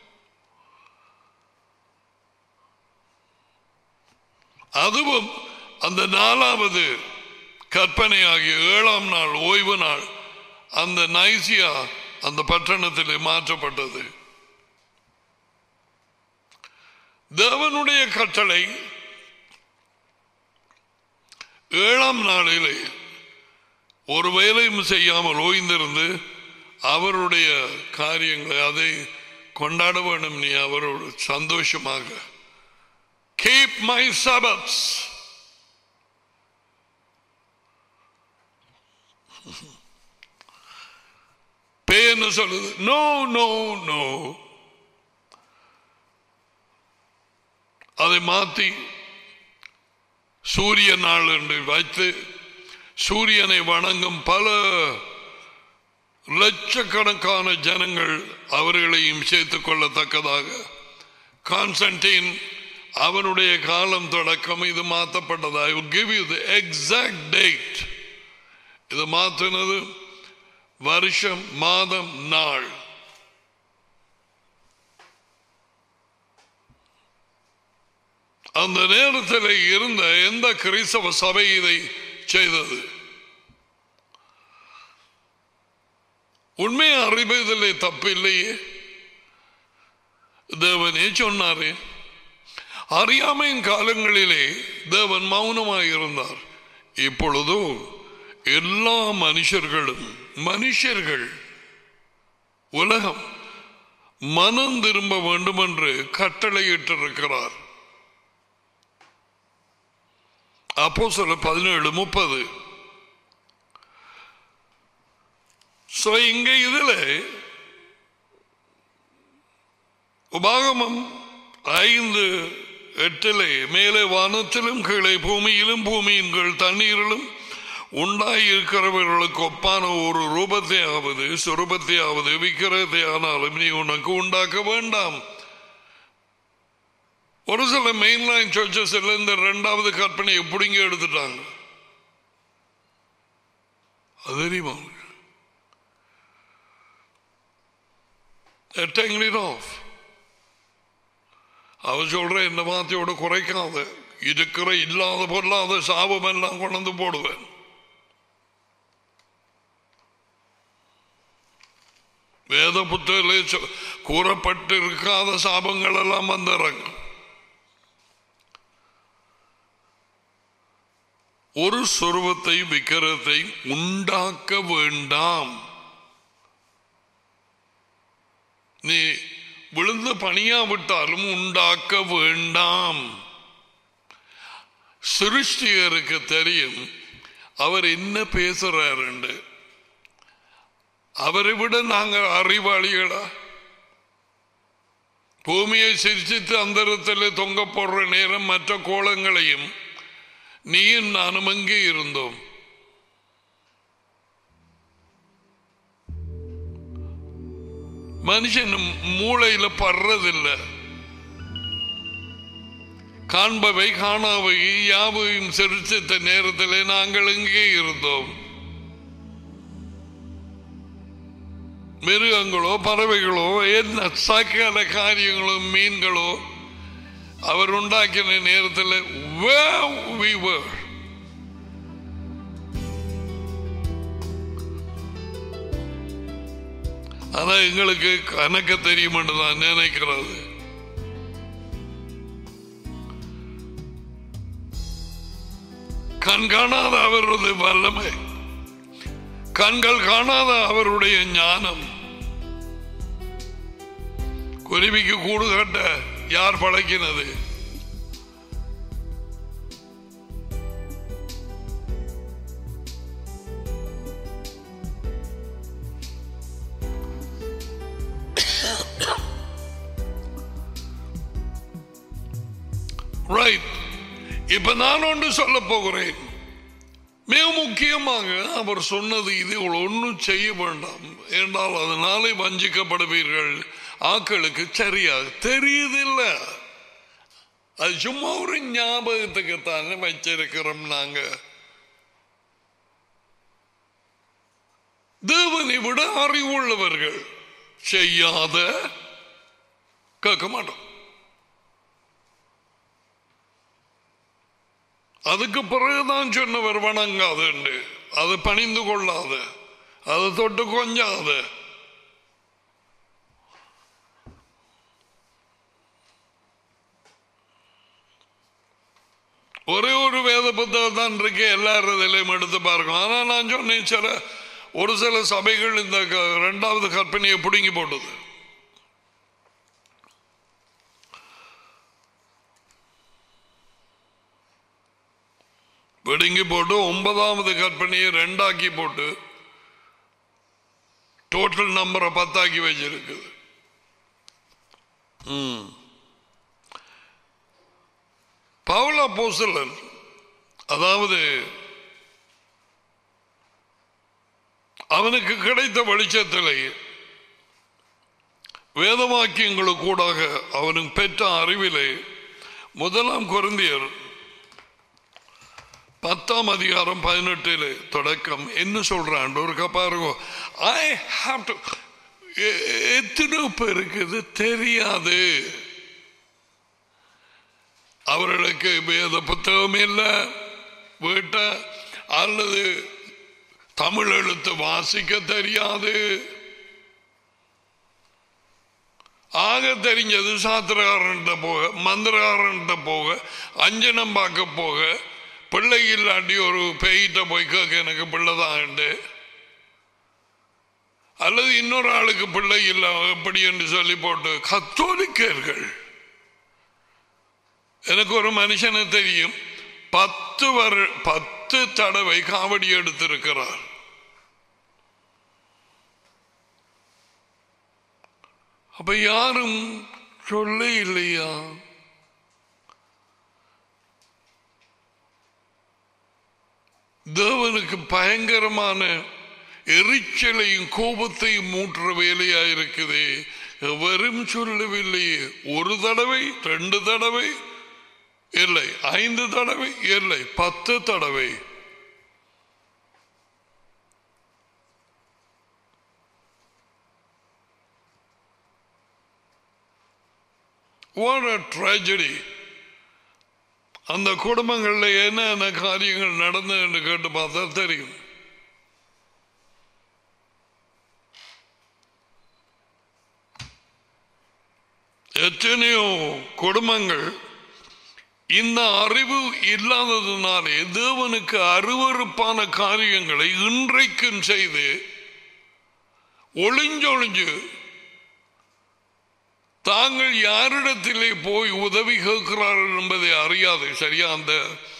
அதுவும் அந்த நாலாவது கற்பனையாகிய ஏழாம் நாள் ஓய்வு நாள் அந்த நைசியா அந்த பட்டணத்தில் மாற்றப்பட்டது தேவனுடைய கட்டளை ஏழாம் நாளிலே ஒரு வேலையும் செய்யாமல் ஓய்ந்திருந்து அவருடைய காரியங்களை அதை கொண்டாட வேண்டும் நீ அவரோடு சந்தோஷமாக கீப் மை சபத்ஸ் பே என்ன சொல்லுது நோ நோ நோ அதை மாற்றி சூரிய நாள் என்று வைத்து சூரியனை வணங்கும் பல லட்சக்கணக்கான ஜனங்கள் அவர்களையும் சேர்த்துக் கொள்ளத்தக்கதாக கான்ஸ்டன்டீன் அவனுடைய காலம் தொடக்கம் இது மாற்றப்பட்டது ஐ will give you the exact date இது மாற்றினது வருஷம் மாதம் நாள் அந்த நேரத்தில் இருந்த எந்த கிறிஸ்தவ சபை இதை செய்தது உண்மையை அறிவதில்லை தப்பில்லையே தேவனே சொன்னாரே அறியாமையின் காலங்களிலே தேவன் மௌனமாக இருந்தார் இப்பொழுதும் எல்லா மனுஷர்களும் மனுஷர்கள் உலகம் மனம் திரும்ப வேண்டும் என்று கட்டளையிட்டிருக்கிறார் அப்போ சொல்ல பதினேழு முப்பது சோ இங்க இதுல உபாகமம் ஐந்து எட்டிலே மேலே வானத்திலும் கீழே பூமியிலும் பூமியின் கீழ் தண்ணீரிலும் உண்டாயிருக்கிறவர்களுக்கு ஒப்பான ஒரு ரூபத்தையாவது சுரூபத்தையாவது விக்கிரத்தை ஆனாலும் நீ உனக்கு உண்டாக்க வேண்டாம் ஒரு சில மெயின்லைன் சர்ச்சஸ் இந்த ரெண்டாவது கற்பனையை பிடிங்க எடுத்துட்டாங்க அது தெரியுமா உங்களுக்கு? They're taking it off. அவன் சொல்ற இந்த வார்த்தையோட குறைக்காத இருக்கிற இல்லாத பொருளாத சாபம் எல்லாம் கொண்டு வந்து போடுவேன் வேத புத்தகத்திலே சொ- கூறப்பட்டு இருக்காத சாபங்கள் எல்லாம் வந்துடுறாங்க ஒரு சொருவத்தை விக்கிரத்தை உண்டாக்க வேண்டாம் நீ விழுந்து பணியாவிட்டாலும் உண்டாக்க வேண்டாம் சிருஷ்டிகருக்கு தெரியும் அவர் என்ன பேசுறாருண்டு அவரை விட நாங்கள் அறிவாளிகளா பூமியை சிரிச்சித்து அந்தரத்தில் தொங்க போடுற நேரம் மற்ற கோலங்களையும் நீயும் நானும் அங்கே இருந்தோம் மனுஷன் மூளையில படுறதில்லை காண்பவை காணாவை யாவையும் சிரிச்சித்த நேரத்தில் நாங்கள் இங்கே இருந்தோம் மிருகங்களோ பறவைகளோ என்ன சகல காரியங்களோ மீன்களோ அவர் உண்டாக்கின நேரத்தில் where we were. ஆனா எங்களுக்கு கணக்க தெரியும் என்று நான் நினைக்கிறது கண் காணாத அவரது வல்லமை கண்கள் காணாத அவருடைய ஞானம் குருவிக்கு கூடு கட்ட யார் பழக்கினது ரைட் இப்ப நான் ஒன்று சொல்ல போகிறேன் மிக முக்கியமாக அவர் சொன்னது இது ஒன்றும் செய்ய வேண்டாம் என்றால் அதனாலே வஞ்சிக்கப்படுவீர்கள் ஆக்களுக்கு சரியாக தெரியுதில்ல அது சும்மா ஒரு ஞாபகத்துக்குத்தானே வச்சிருக்கிறோம் நாங்க தேவனை விட அறிவுள்ளவர்கள் செய்யாத கேட்க மாட்டோம் அதுக்கு பிறகுதான் சொன்னவர் வணங்காது அது பணிந்து கொள்ளாத அதை தொட்டு கொஞ்சாத ஒரே ஒரு வேத புத்தகம் தான் இருக்கு எல்லாரும் எடுத்து பாருங்க ஆனா நான் சொன்னேன் சில ஒரு சில சபைகள் இந்த க- இரண்டாவது கற்பனையை பிடுங்கி போட்டது பிடுங்கி போட்டு ஒன்பதாவது கற்பனையை ரெண்டாக்கி போட்டு டோட்டல் நம்பரை பத்தாக்கி வச்சிருக்குது ம். பவுல் அப்போஸ்தலன் அதாவது அவனுக்கு கிடைத்த வெளிச்சத்திலே வேதவாக்கியங்களுக்கு கூடாக அவனுக்கு பெற்ற அறிவிலே முதலாம் குருந்தியர் பத்தாம் அதிகாரம் பதினெட்டில் தொடக்கம் என்ன சொல்றான் ஒரு பாருங்க ஐ ஹாவ் டு எத்தனை பேருக்கு இது தெரியாது அவர்களுக்கு வேத புத்தகம் இல்லை வீட்ட அல்லது தமிழ் எழுத்து வாசிக்க தெரியாது ஆக தெரிஞ்சது சாத்திரக்காரன்ட்ட போக மந்திரக்காரன்ட்ட போக அஞ்சனம் பார்க்க போக பிள்ளை இல்லாட்டி ஒரு பேயிட்ட போய் கேட்க எனக்கு பிள்ளைதான் அல்லது இன்னொரு ஆளுக்கு பிள்ளை இல்லை எப்படி என்று சொல்லி போட்டு கத்தோலிக்கர்கள் எனக்கு ஒரு மனுஷனை தெரியும் பத்து வரு பத்து தடவை காவடி எடுத்திருக்கிறார் அப்ப யாரும் சொல்ல இல்லையா தேவனுக்கு பயங்கரமான எரிச்சலையும் கோபத்தையும் மூட்டுற வேலையா இருக்குது எவரும் சொல்லவில்லையே ஒரு தடவை ரெண்டு தடவை இல்லை ஐந்து தடவை இல்லை பத்து தடவை What a tragedy. அந்த குடும்பங்களில் என்னென்ன காரியங்கள் நடந்தது என்று கேட்டு பார்த்தா தெரியும் எத்தனையோ குடும்பங்கள் இந்த அறிவு இல்லாததுனாலே தேவனுக்கு அருவறுப்பான காரியங்களை இன்றைக்கும் செய்து ஒளிஞ்சொளிஞ்சு தாங்கள் யாரிடத்திலே போய் உதவி கேட்கிறார்கள் என்பதை அறியாது சரியா அந்த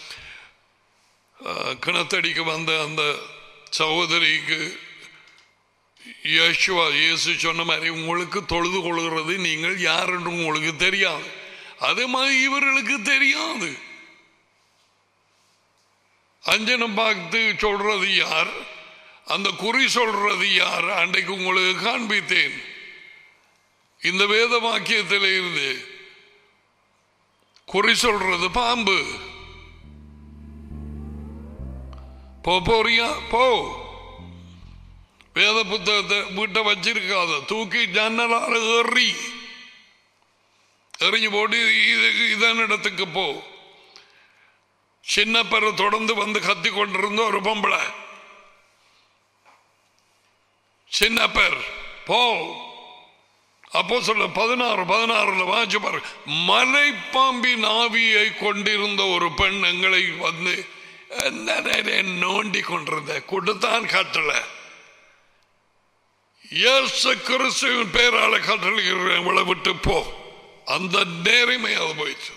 அஹ், கிணத்தடிக்கு வந்த அந்த சகோதரிக்கு யேசுவா இயேசு சொன்ன மாதிரி உங்களுக்கு தொழுது கொள்கிறது நீங்கள் யார் என்று உங்களுக்கு தெரியாது அதே மாதிரி இவர்களுக்கு தெரியாது அஞ்சனம் பார்த்து சொல்றது யார் அந்த குறி சொல்றது யார் அன்றைக்கு உங்களுக்கு காண்பித்தேன் இந்த வேத வாக்கியத்தில் இருந்து குறி சொல்றது பாம்பு போ போறியா போ வேத புத்தகத்தை வீட்டை வச்சிருக்காத தூக்கி ஜன்னலால ஏறி எறிஞ்சு போட்டு இது இதன் இடத்துக்கு போ சின்ன பேரை தொடர்ந்து வந்து கத்தி கொண்டிருந்த ஒரு பொம்பளை சின்ன பேர் போ அப்போ சொல்ல பதினாறு பதினாறுல வாச்சு பாரு மலைப்பாம்பின் ஆவியை கொண்டிருந்த ஒரு பெண் எங்களை வந்து என்ன நோண்டி கொண்டிருந்த கொடுத்தான் கட்டளை இயேசு கிறிஸ்துவின் பேரால கட்டளைகிறேன் இவளை விட்டு போ அந்த நேரமே அது போயிடுச்சு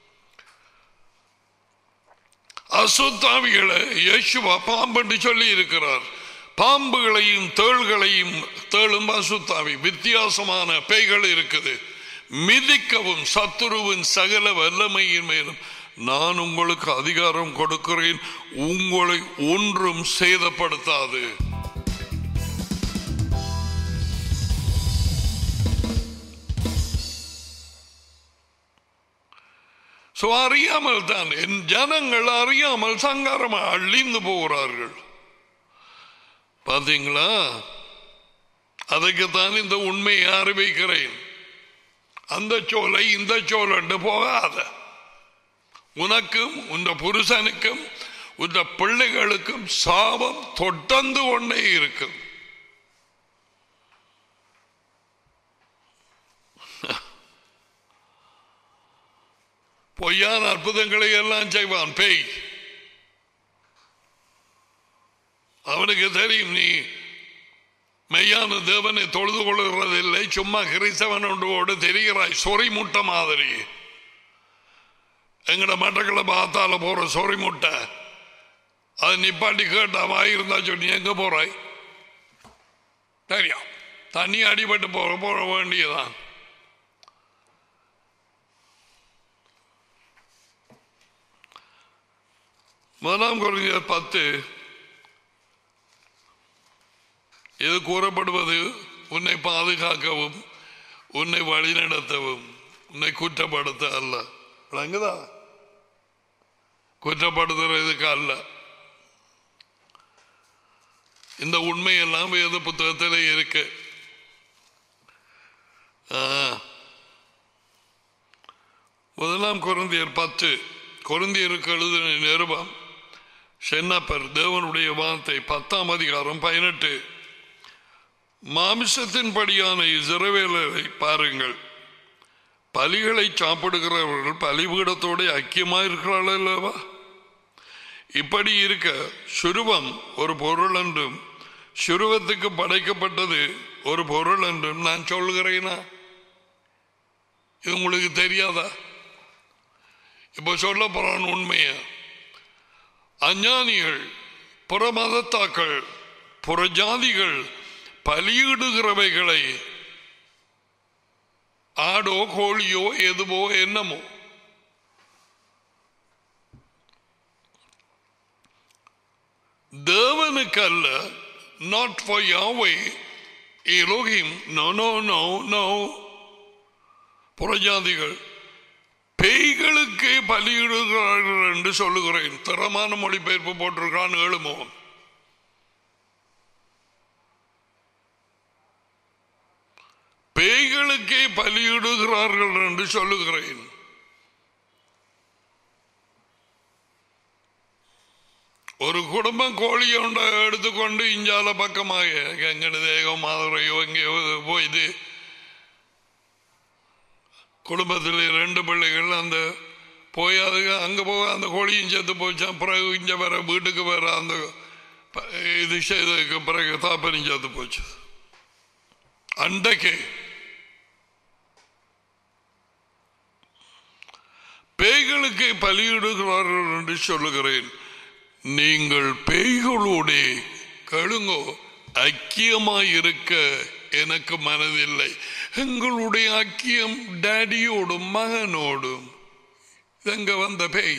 அசுத்தாவிகளை இயேசுவா பாம்பு சொல்லி இருக்கிறார் பாம்புகளையும் தேள்களையும் தேளும் அசுத்தாவி வித்தியாசமான பேய்கள் இருக்குது மிதிக்கவும் சத்துருவின் சகல வல்லமையின் மேலும் நான் உங்களுக்கு அதிகாரம் கொடுக்கிறேன் உங்களை ஒன்றும் சேதப்படுத்தாது சோ அறியாமல் தான் என் ஜனங்கள் அறியாமல் சங்காரமா அழிந்து போகிறார்கள் பாத்தீங்களா அதுக்குத்தான் இந்த உண்மையை அறிவிக்கிறேன் அந்த சோலை இந்த சோலண்டு போகாத உனக்கும் உந்த புருஷனுக்கும் உந்த பிள்ளைகளுக்கும் சாபம் தொட்டந்து கொண்டே இருக்கும் பொய்யான அற்புதங்களை எல்லாம் செய்வான் பேய் அவனுக்கு தெரியும் நீ மெய்யான தேவனை தொழுது கொள்கிறதில்லை சும்மா கிறிஸ்தவனோடு தெரிகிறாய் சொறி முட்டை மாதிரி எங்கட மட்டக்களை பார்த்தால போற சொறி முட்டை அது நிப்பாட்டி கேட்டா வாயிருந்தா சொல்லி எங்க போறாய் தெரியும் தண்ணி அடிபட்டு போற போற வேண்டியதான் முதலாம் குறைந்த பத்து இது கூறப்படுவது உன்னை பாதுகாக்கவும் உன்னை வழிநடத்தவும் உன்னை குற்றப்படுத்த அல்ல விளங்குதா குற்றப்படுத்துறதுக்கு அல்ல இந்த உண்மையெல்லாம் வேத புத்தகத்தில் இருக்கு ஆ. முதலாம் குருந்தியர் பத்து குருந்தியருக்கு எழுதின நிருபம் சென்னப்பர் தேவனுடைய வார்த்தை பத்தாம் அதிகாரம் பதினெட்டு மாமிசத்தின்படியான இஸ்ரவேலரை பாருங்கள் பலிகளை சாப்பிடுகிறவர்கள் பலிபீடத்தோடு ஐக்கியமாக இருக்கிறார்கள் அல்லவா இப்படி இருக்க சுருவம் ஒரு பொருள் என்றும் சுருவத்துக்கு படைக்கப்பட்டது ஒரு பொருள் என்றும் நான் சொல்லுகிறேனா இது உங்களுக்கு தெரியாதா இப்போ சொல்ல போறான் உண்மைய அஞ்ஞானிகள் புறமதத்தாக்கள் புறஜாதிகள் பலியிடுகிறவைகளை ஆடோ கோழியோ எதுவோ என்னமோ தேவனுக்கு அல்ல நாட் ஃபார் யாவை Elohim no no no no புறஜாதிகள் பேய்களுக்கு பலியிடுகிறார்கள் என்று சொல்லுகிறேன் தரமான மொழிபெயர்ப்பு போட்டிருக்கான் ஏழுமோ பேய்களுக்கே பலியிடுகிறார்கள் என்று சொல்லுகிறேன் ஒரு குடும்பம் கோழியை உண்ட எடுத்துக்கொண்டு இஞ்சால பக்கமாக எங்கட தேகம் மாதுரையோ எங்கேயோ போயிது குடும்பத்தில் ரெண்டு பிள்ளைகள் அந்த போய் அது அங்கே போக அந்த கோழியும் செத்து போச்சான் பிறகு இங்கே வர வீட்டுக்கு வர அந்த ப- இது செய்ததுக்கு பிறகு தாப்பனும் செத்து போச்சு அண்டைக்கு பேய்களுக்கு பலியிடுகிறார்கள் என்று சொல்லுகிறேன் நீங்கள் பேய்களோடே கழுங்கோ ஐக்கியமாய் இருக்க எனக்கு மனதில்லை எங்களுடைய ஐக்கியம் டேடியோடும் மகனோடும் எங்க வந்த பேய்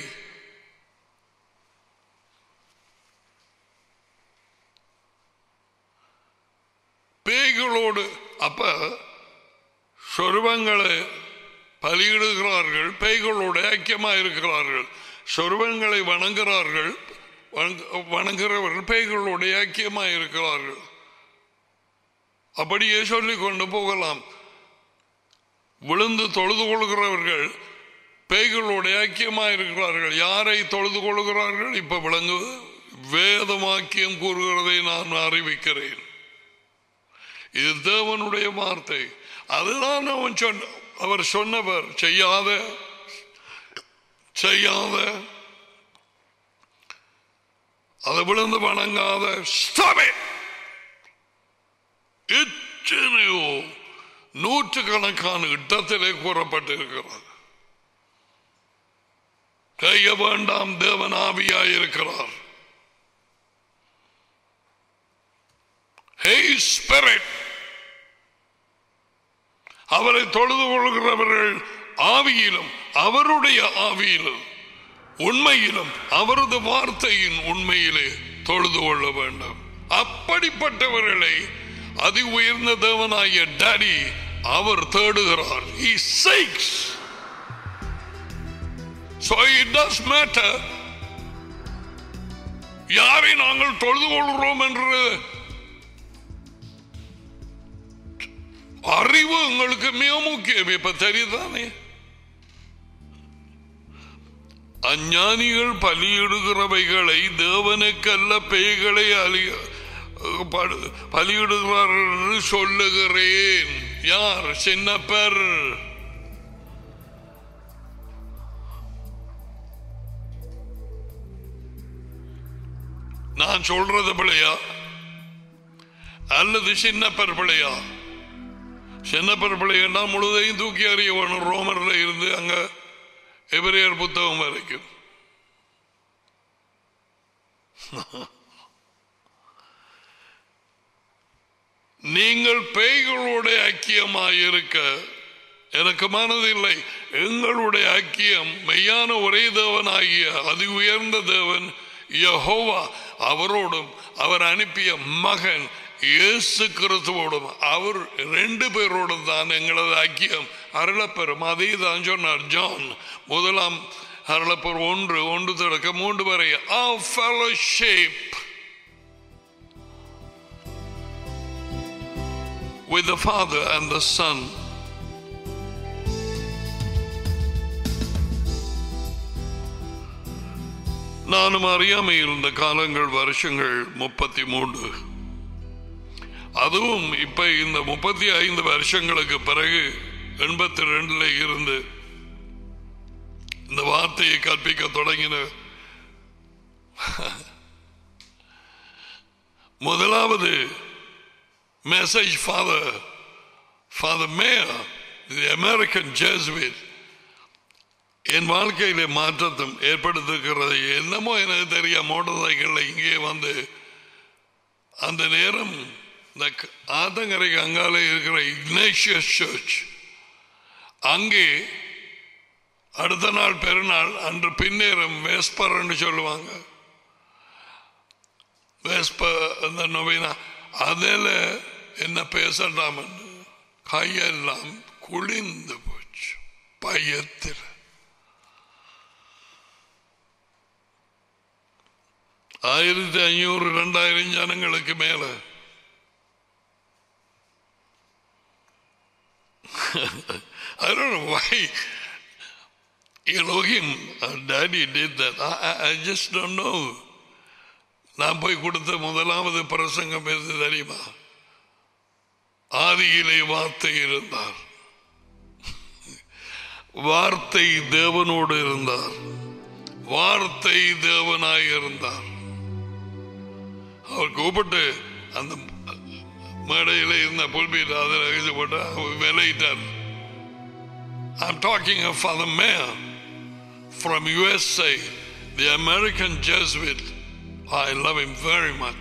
பேய்களோடு அப்ப சொருவங்களை பலியிடுகிறார்கள் பேய்களோடு ஐக்கியமாக இருக்கிறார்கள் சொருவங்களை வணங்குகிறார்கள் வணங்க- வணங்குகிறவர்கள் பேய்களோடு ஐக்கியமாக இருக்கிறார்கள் அப்படியே சொல்லிக் கொண்டு போகலாம் விழுந்து தொழுது கொள்கிறவர்கள் பேய்களோடு ஐக்கியமாக இருக்கிறார்கள் யாரை தொழுது கொள்கிறார்கள் இப்ப விளங்குவது வேதமாக்கியம் கூறுகிறதை நான் அறிவிக்கிறேன் இது தேவனுடைய வார்த்தை அதுதான் அவன் சொன்ன அவர் சொன்னவர் செய்யாத செய்யாத அதை விழுந்து வணங்காத Stop it! எத்தனையோ நூற்றுக்கணக்கான இடத்திலே கூறப்பட்டிருக்கிறது செய்ய வேண்டாம் தேவன் ஆவியாயிருக்கிறார் Hey Spirit அவரை தொழுது கொள்கிறவர்கள் ஆவியிலும் அவருடைய ஆவியிலும் உண்மையிலும் அவரது வார்த்தையின் உண்மையிலே தொழுது கொள்ள வேண்டும் அப்படிப்பட்டவர்களை அதி உயர்ந்த தேவனாகிய டாடி அவர் தேடுகிறார் He seeks. So it does matter யாரை நாங்கள் தொழுது கொள்கிறோம் என்று அறிவு உங்களுக்கு மிக முக்கியம் இப்ப தெரியுதானே அஞ்ஞானிகள் பலியிடுகிறவைகளை தேவனுக்கல்ல பேய்களை அலி படு- பலியிடுகிறார்கள் என்று சொல்லுகிறேன் யார் சின்னப்பர் நான் சொல்றது பிள்ளையா அல்லது சின்னப்பர் பிள்ளையா சின்னப்பர் பிள்ளைன்னா முழுதையும் தூக்கி அறிய வேணும் ரோமர்ல இருந்து அங்க எபிரேயர் புத்தகம் வரைக்கும் நீங்கள் பேய்களோட ஐக்கியமாய் இருக்க எனக்கு மனதில்லை எங்களுடைய ஐக்கியம் மெய்யான ஒரே தேவனாகிய அதி உயர்ந்த தேவன் யெகோவா அவரோடும் அவர் அனுப்பிய மகன் இயேசு கிறிஸ்துவோடும் அவர் ரெண்டு பேரோடும் தான் எங்களது ஐக்கியம் அருளப்பெறும் அதே தான் சொன்னார் ஜான் முதலாம் அருளப்பெறும் ஒன்று ஒன்று தொடக்க மூன்று வரை our fellowship with the Father and the Son. நானும் அறியாமை இருந்த காலங்கள் வருஷங்கள் முப்பத்தி மூன்று அதுவும் இப்ப இந்த முப்பத்தி ஐந்து வருஷங்களுக்கு பிறகு எண்பத்தி ரெண்டுல இருந்து இந்த வார்த்தையை கற்பிக்க தொடங்கின முதலாவது message father father Meyer the American Jesuit என் வாழ்க்கையில மாற்றத்தும் ஏற்படுத்துகிறது என்னமோ எனக்கு தெரியா மோட்டார் சைக்கிளில் இங்கே வந்து அந்த நேரம் இந்த க- ஆத்தங்கரைக்கு அங்காலே இருக்கிற இக்னேஷியஸ் சர்ச் அங்கே அடுத்த நாள் பெருநாள் அன்று பின்னேறம் வேஸ்பர்ன்னு சொல்லுவாங்க வேஸ்பர் அந்த நோவினா அதில் என்ன பேசண்டாமன்னு கையெல்லாம் குளிந்து போச்சு பயத்தில் ஆயிரத்தி ஐநூறு ரெண்டாயிரம் ஜனங்களுக்கு மேல I don't know why Elohim, uh, daddy did that. I, I, I just don't know. நான் போய் கொடுத்த முதலாவது பிரசங்கம் எது தெரியுமா ஆதியிலே வார்த்தை இருந்தார் வார்த்தை தேவனோடு இருந்தார் வார்த்தை தேவனாய் இருந்தார் அவர் கூப்பிட்டு அந்த மேடையில் இருந்த புல்பீட் அதில் இது போட்டு அவர் விலையிட்டார் I'm talking of Father Mayer from USA, the American Jesuit. I love him very much.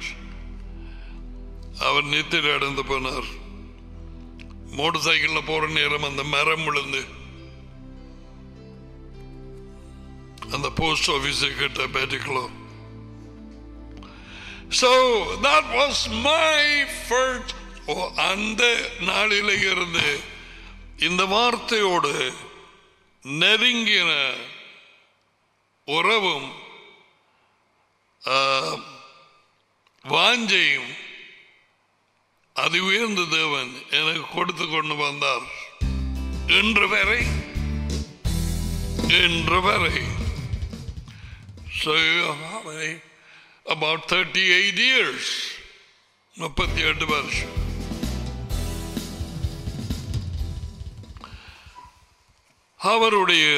அவர் நித்திர அடைந்து போனார் மோட்டர் சைக்கிளில் போற நேரம் அந்த மரம் விழுந்து அந்த போஸ்ட் ஆபீஸ் கிட்ட பேட்டிக்கலாம் So that was my first ஓ, அந்த நாளில இருந்து இந்த வார்த்தையோடு நெருங்கின உறவும் ஆ, வாஞ்சையும் அது உயர்ந்த தேவன் எனக்கு கொடுத்து கொண்டு வந்தார் இன்று வரை இன்று வரை So, how many? about 38 years. முப்பத்தி எட்டு வருஷம் அவருடைய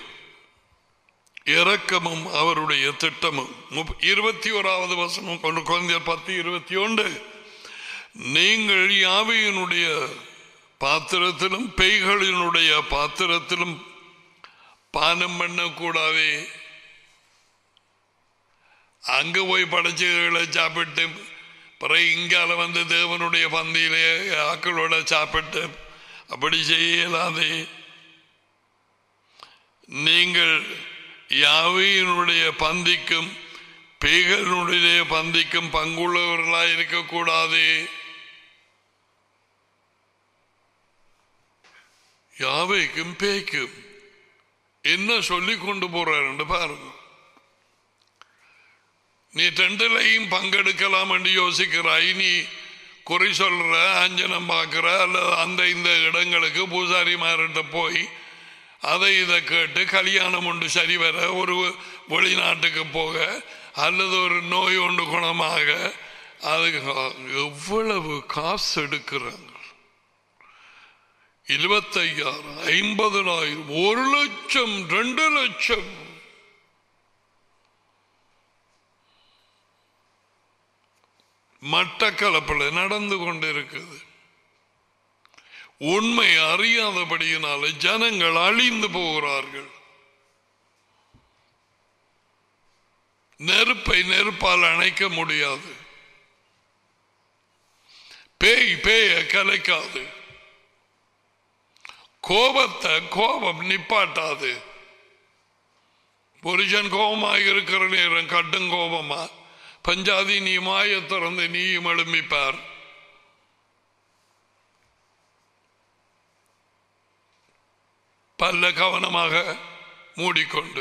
இரக்கமும் அவருடைய திட்டமும் முப்ப- இருபத்தி ஓராவது வசனம் கொண்டு குழந்தையர் பத்து இருபத்தி ஒன்று நீங்கள் யாவையினுடைய பாத்திரத்திலும் பேய்களினுடைய பாத்திரத்திலும் பானம் பண்ணக்கூடாதே அங்க போய் படைச்சுகளை சாப்பிட்டு பிறகு இங்கால வந்து தேவனுடைய பந்தியிலே ஆக்களோட சாப்பிட்டு அப்படி செய்யலாதே நீங்கள் யாவையினுடைய பந்திக்கும் பேய்களுடைய பந்திக்கும் பங்குள்ளவர்களாய் இருக்கக்கூடாதே யாவைக்கும் பேய்க்கும் என்ன சொல்லி கொண்டு போறாரு பாருங்க நீ ரெண்டுலையும் பங்கெடுக்கலாம் என்று யோசிக்கிறாய் நீ குறி சொல்ற அஞ்சனம் பார்க்கிற அல்லது அந்த இந்த இடங்களுக்கு பூசாரிமார்கிட்ட போய் அதை இதை கேட்டு கல்யாணம் ஒன்று சரி வர ஒரு வெளிநாட்டுக்கு போக அல்லது ஒரு நோய் ஒன்று குணமாக அதுக்கு எவ்வளவு காசு எடுக்கிறாங்க இருபத்தையாயிரம் ஐம்பதனாயிரம் ஒரு லட்சம் ரெண்டு லட்சம் மட்டக்களப்பில் நடந்து கொண்டிருக்குது உண்மை அறியாதபடியினால ஜனங்கள் அழிந்து போகிறார்கள் நெருப்பை நெருப்பால் அணைக்க முடியாது பேய் பேய கலைக்காது கோபத்தை கோபம் நிப்பாட்டாது புருஷன் கோபமாக இருக்கிற நேரம் கட்டும் கோபமா பஞ்சாதி நீ மாய திறந்து நீயும் எழும்பிப்பார் பல்ல கவனமாக மூடிக்கொண்டு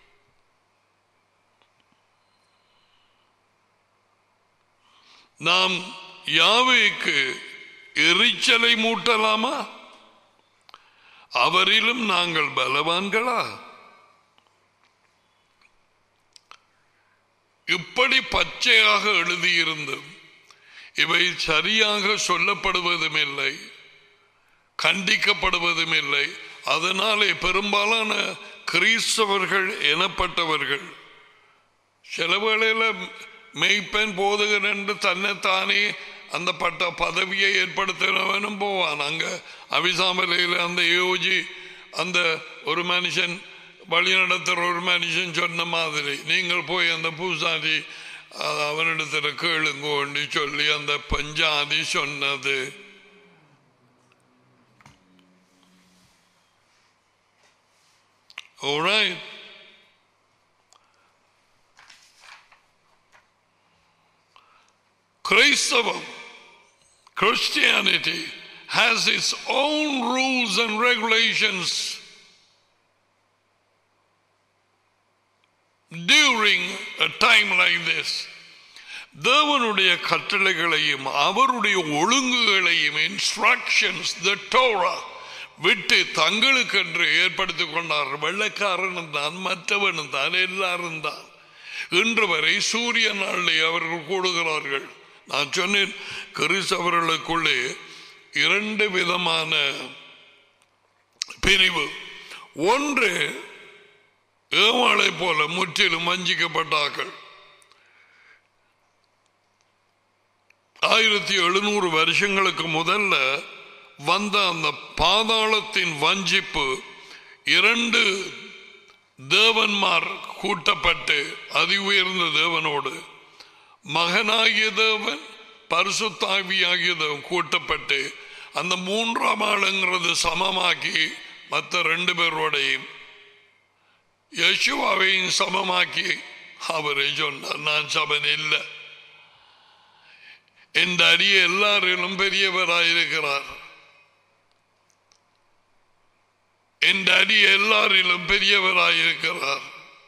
நாம் யாவைக்கு எரிச்சலை மூட்டலாமா அவரிலும் நாங்கள் பலவான்களா இப்படி பச்சையாக எழுதியிருந்தும் இவை சரியாக சொல்லப்படுவதும் இல்லை கண்டிக்கப்படுவதும் இல்லை அதனாலே பெரும்பாலான கிறிஸ்தவர்கள் எனப்பட்டவர்கள் சில வேளையில் மெய்ப்பெண் போதுகன் என்று தன்னைத்தானே அந்த பட்ட பதவியை ஏற்படுத்தினவனும் போவான் அங்க அவிசாமலையில் அந்த யோஜி அந்த ஒரு மனுஷன் வழி நடத்துகிற ஒரு மனுஷன் சொன்ன மாதிரி நீங்கள் போய் அந்த பூசாரி அஹ், அவனிடத்துல கேளுங்கோன்னு சொல்லி அந்த பஞ்சாதி சொன்னது All right. Christendom, Christianity has its own rules and regulations during a time like this. தேவனுடைய கட்டளைகளையும் அவருடைய ஒழுங்குகளையும் இன்ஸ்ட்ரக்ஷன்ஸ் த டோரா விட்டு தங்களுக்கென்று ஏற்படுத்திக் கொண்டார் வெள்ளக்காரனும் தான் மற்றவனும் தான் எல்லாரும் தான் இன்று வரை சூரிய நாளிலே அவர்கள் கூடுகிறார்கள் நான் சொன்னேன் கிறிஸ்தவர்களுக்குள்ளே இரண்டு விதமான பிரிவு ஒன்று ஏமாளை போல முற்றிலும் வஞ்சிக்கப்பட்டார்கள் ஆயிரத்தி எழுநூறு வருஷங்களுக்கு முதல்ல வந்த அந்த பாதாளத்தின் வஞ்சிப்பு இரண்டு தேவன்மார் கூட்டப்பட்டு அதி உயர்ந்த தேவனோடு மகனாகிய தேவன் பரிசுத்தாவியாகிய தேவன் கூட்டப்பட்டு அந்த மூன்றாம் ஆளுங்கிறது சமமாக்கி மற்ற ரெண்டு பேரோடையும் யசுவாவையும் சமமாக்கி அவரை சொன்னார் நான் சமன் இல்லை என் அடி எல்லாரிலும் பெரியவராயிருக்கிறார் என் அடி எல்லாரிலும் பெரியவராயிருக்கிறார்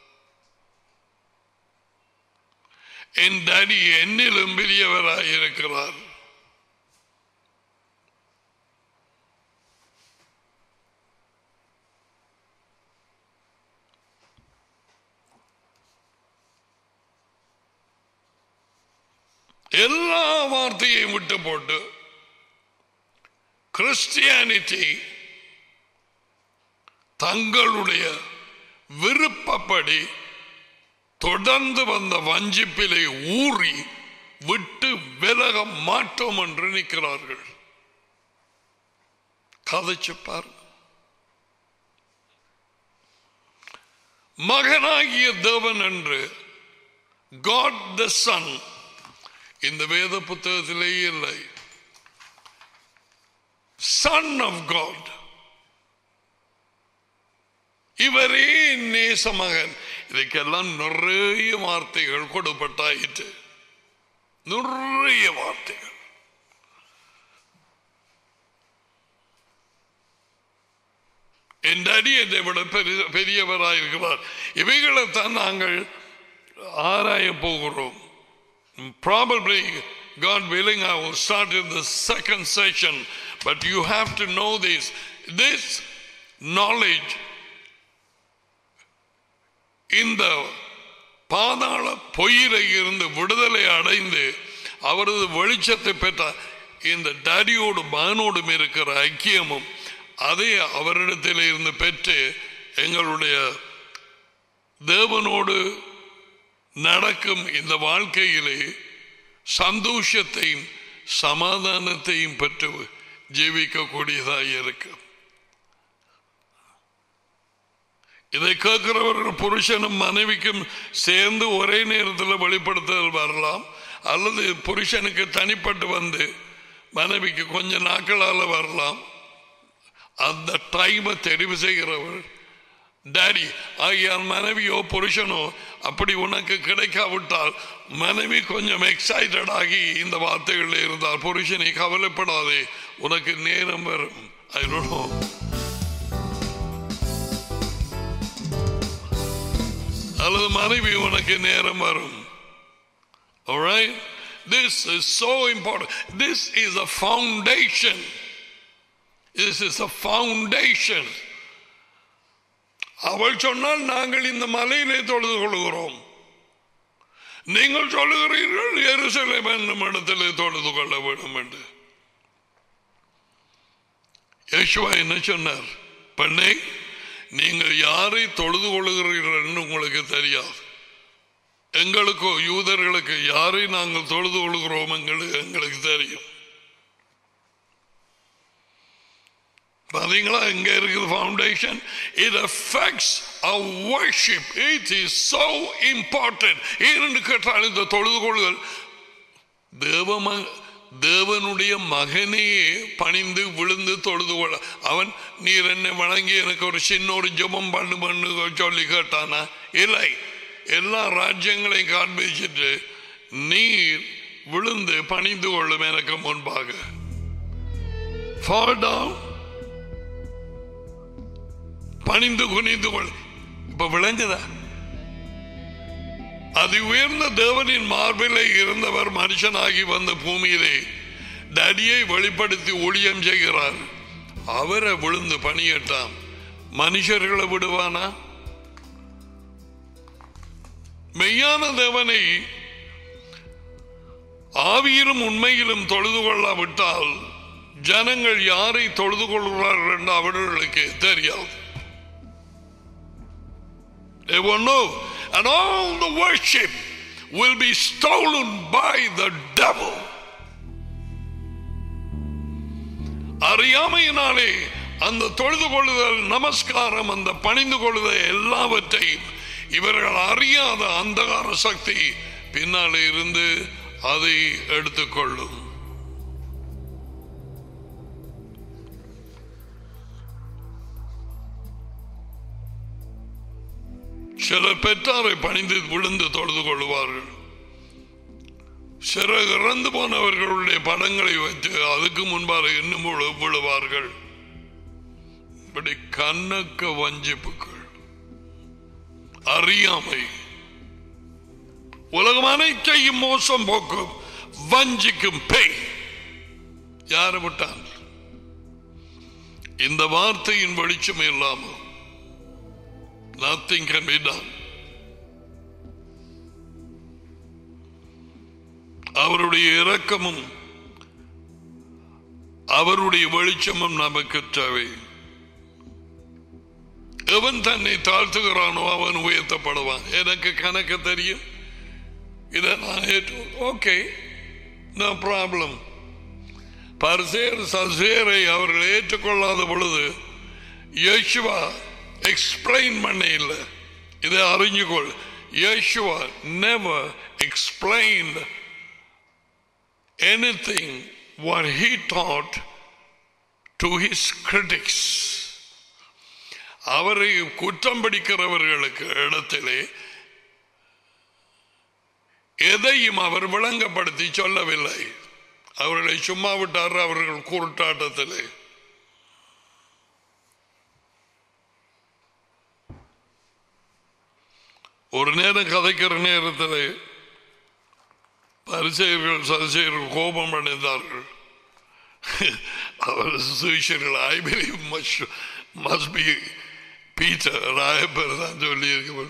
என் அடி என்னிலும் பெரியவராயிருக்கிறார் எல்லா வார்த்தையையும் விட்டு போட்டு கிறிஸ்டியானிட்டி தங்களுடைய விருப்பப்படி தொடர்ந்து வந்த வஞ்சிப்பிலே ஊறி விட்டு விலக மாட்டோம் என்று நிற்கிறார்கள் கதைச்சு பாருங்க மகனாகிய தேவன் என்று காட் த சன் இந்த வேத புத்தகத்திலே இல்லை சன் ஆஃப் காட் இவரே நேச மகன் இதுக்கெல்லாம் நிறைய வார்த்தைகள் கொடுப்பட்டாயிற்று நிறைய வார்த்தைகள் என் அடி என்னை விட பெரிய பெரியவராயிருக்கிறார் இவைகளைத்தான் நாங்கள் ஆராய போகிறோம் Probably, God willing, I will start in the second session. But you have to know this. This knowledge இந்த பாதாள பொயில இருந்து விடுதலை அடைந்து அவரது வெளிச்சத்தை பெற்ற இந்த டடியோடு மகனோடும் இருக்கிற ஐக்கியமும் அதை அவரிடத்தில் இருந்து பெற்று எங்களுடைய தேவனோடு நடக்கும் இந்த வாழ்க்கையிலே சந்தோஷத்தையும் சமாதானத்தையும் பெற்று ஜீவிக்கக்கூடியதாக இருக்கும் இதை கேட்கிறவர்கள் புருஷனும் மனைவிக்கும் சேர்ந்து ஒரே நேரத்தில் வெளிப்படுத்துதல் வரலாம் அல்லது புருஷனுக்கு தனிப்பட்டு வந்து மனைவிக்கு கொஞ்ச நாட்களால் வரலாம் அந்த டைமை தெரிவு செய்கிறவர் டாடி ஆகியால் மனைவியோ புருஷனோ அப்படி உனக்கு கிடைக்காவிட்டால் மனைவி கொஞ்சம் எக்ஸைட்டட் ஆகி இந்த வார்த்தைகளில் இருந்தால் புருஷனை கவலைப்படாதே உனக்கு நேரம் வரும் I don't know. அல்லது மனைவி உனக்கு நேரம் வரும் Alright? This is so important. This is a foundation. This is a foundation. அவள் சொன்னால் நாங்கள் இந்த மலையிலே தொழுது கொள்கிறோம் நீங்கள் சொல்லுகிறீர்கள் எருசலேம் என்னும் இடத்திலே தொழுது கொள்ள வேண்டும் என்று யேசுவா என்ன சொன்னார் பெண்ணே நீங்கள் யாரை தொழுது கொள்ளுகிறீர்கள் என்று உங்களுக்கு தெரியாது எங்களுக்கோ யூதர்களுக்கு யாரை நாங்கள் தொழுது கொள்கிறோம் எங்களுக்கு எங்களுக்கு தெரியும் பாத்தீங்களா எங்க இருக்குது foundation it affects our worship it is so important ஏனென்று கேட்டால் இந்த தொழுது கொள்ளுதல் தேவம தேவனுடைய மகனையே பணிந்து விழுந்து தொழுது கொள்ள அவன் நீர் என்னை வணங்கி எனக்கு ஒரு சின்ன ஒரு ஜெபம் பண்ணு பண்ணு சொல்லி கேட்டானா இல்லை எல்லா ராஜ்யங்களையும் காண்பிச்சுட்டு நீர் விழுந்து பணிந்து கொள்ளும் எனக்கு முன்பாக fall down பணிந்து குனிந்து கொள் இப்ப விளங்குதா அதி உயர்ந்த தேவனின் மார்பிலே இருந்தவர் மனுஷனாகி வந்த பூமியிலே டடியை வெளிப்படுத்தி ஊழியம் செய்கிறார் அவரை விழுந்து பணியட்டாம் மனுஷர்களை விடுவானா மெய்யான தேவனை ஆவியிலும் உண்மையிலும் தொழுது கொள்ளாவிட்டால் ஜனங்கள் யாரை தொழுது கொள்கிறார்கள் என்று அவர்களுக்கு தெரியாது They will know. And all the worship will be stolen by the devil. அறியாமையினாலே அந்த தொழுது கொள்ளுதல் நமஸ்காரம் அந்த பணிந்து கொள்ளுதல் எல்லாவற்றையும் இவர்கள் அறியாத அந்தகார சக்தி பின்னாலே இருந்து அதை எடுத்துக்கொள்ளும் சிலர் பெற்றாரை பணிந்து விழுந்து தொழுது கொள்வார்கள் சில இறந்து போனவர்களுடைய படங்களை வைத்து அதுக்கு முன்பாக இன்னும் விழு- விழுவார்கள் இப்படி கண்ணக்க வஞ்சிப்புகள் அறியாமை உலகம் அனைத்தையும் மோசம் போக்கும் வஞ்சிக்கும் பேய் யாரை விட்டான் இந்த வார்த்தையின் வெளிச்சம் இல்லாமல் nothing can be done. அவருடைய இரக்கமும் அவருடைய வெளிச்சமும் நமக்கு தேவை எவன் தன்னை தாழ்த்துகிறானோ அவன் உயர்த்தப்படுவான் எனக்கு கணக்கு தெரியும் இதை நான் ஏற்று ஓகே நோ ப்ராப்ளம் பரிசேர் சசேரை அவர்கள் ஏற்றுக்கொள்ளாத பொழுது யேசுவா எக்ஸ்பிளைன் பண்ண இல்லை இதை அறிஞ்சுக்கொள் Yeshua never explained anything what he taught to his critics அவரை குற்றம் பிடிக்கிறவர்களுக்கு இடத்திலே எதையும் அவர் விளங்கப்படுத்தி சொல்லவில்லை அவர்களை சும்மா விட்டார் அவர்கள் கூட்டாட்டத்திலே ஒரு நேரம் கதைக்கிற நேரத்தில் பரிசெயர்கள் சதிசெயர்கள் கோபம் அடைந்தார்கள் அவர் சுவிஷர்கள் I believe much must be Peter ராயப்பர் தான் சொல்லி இருக்க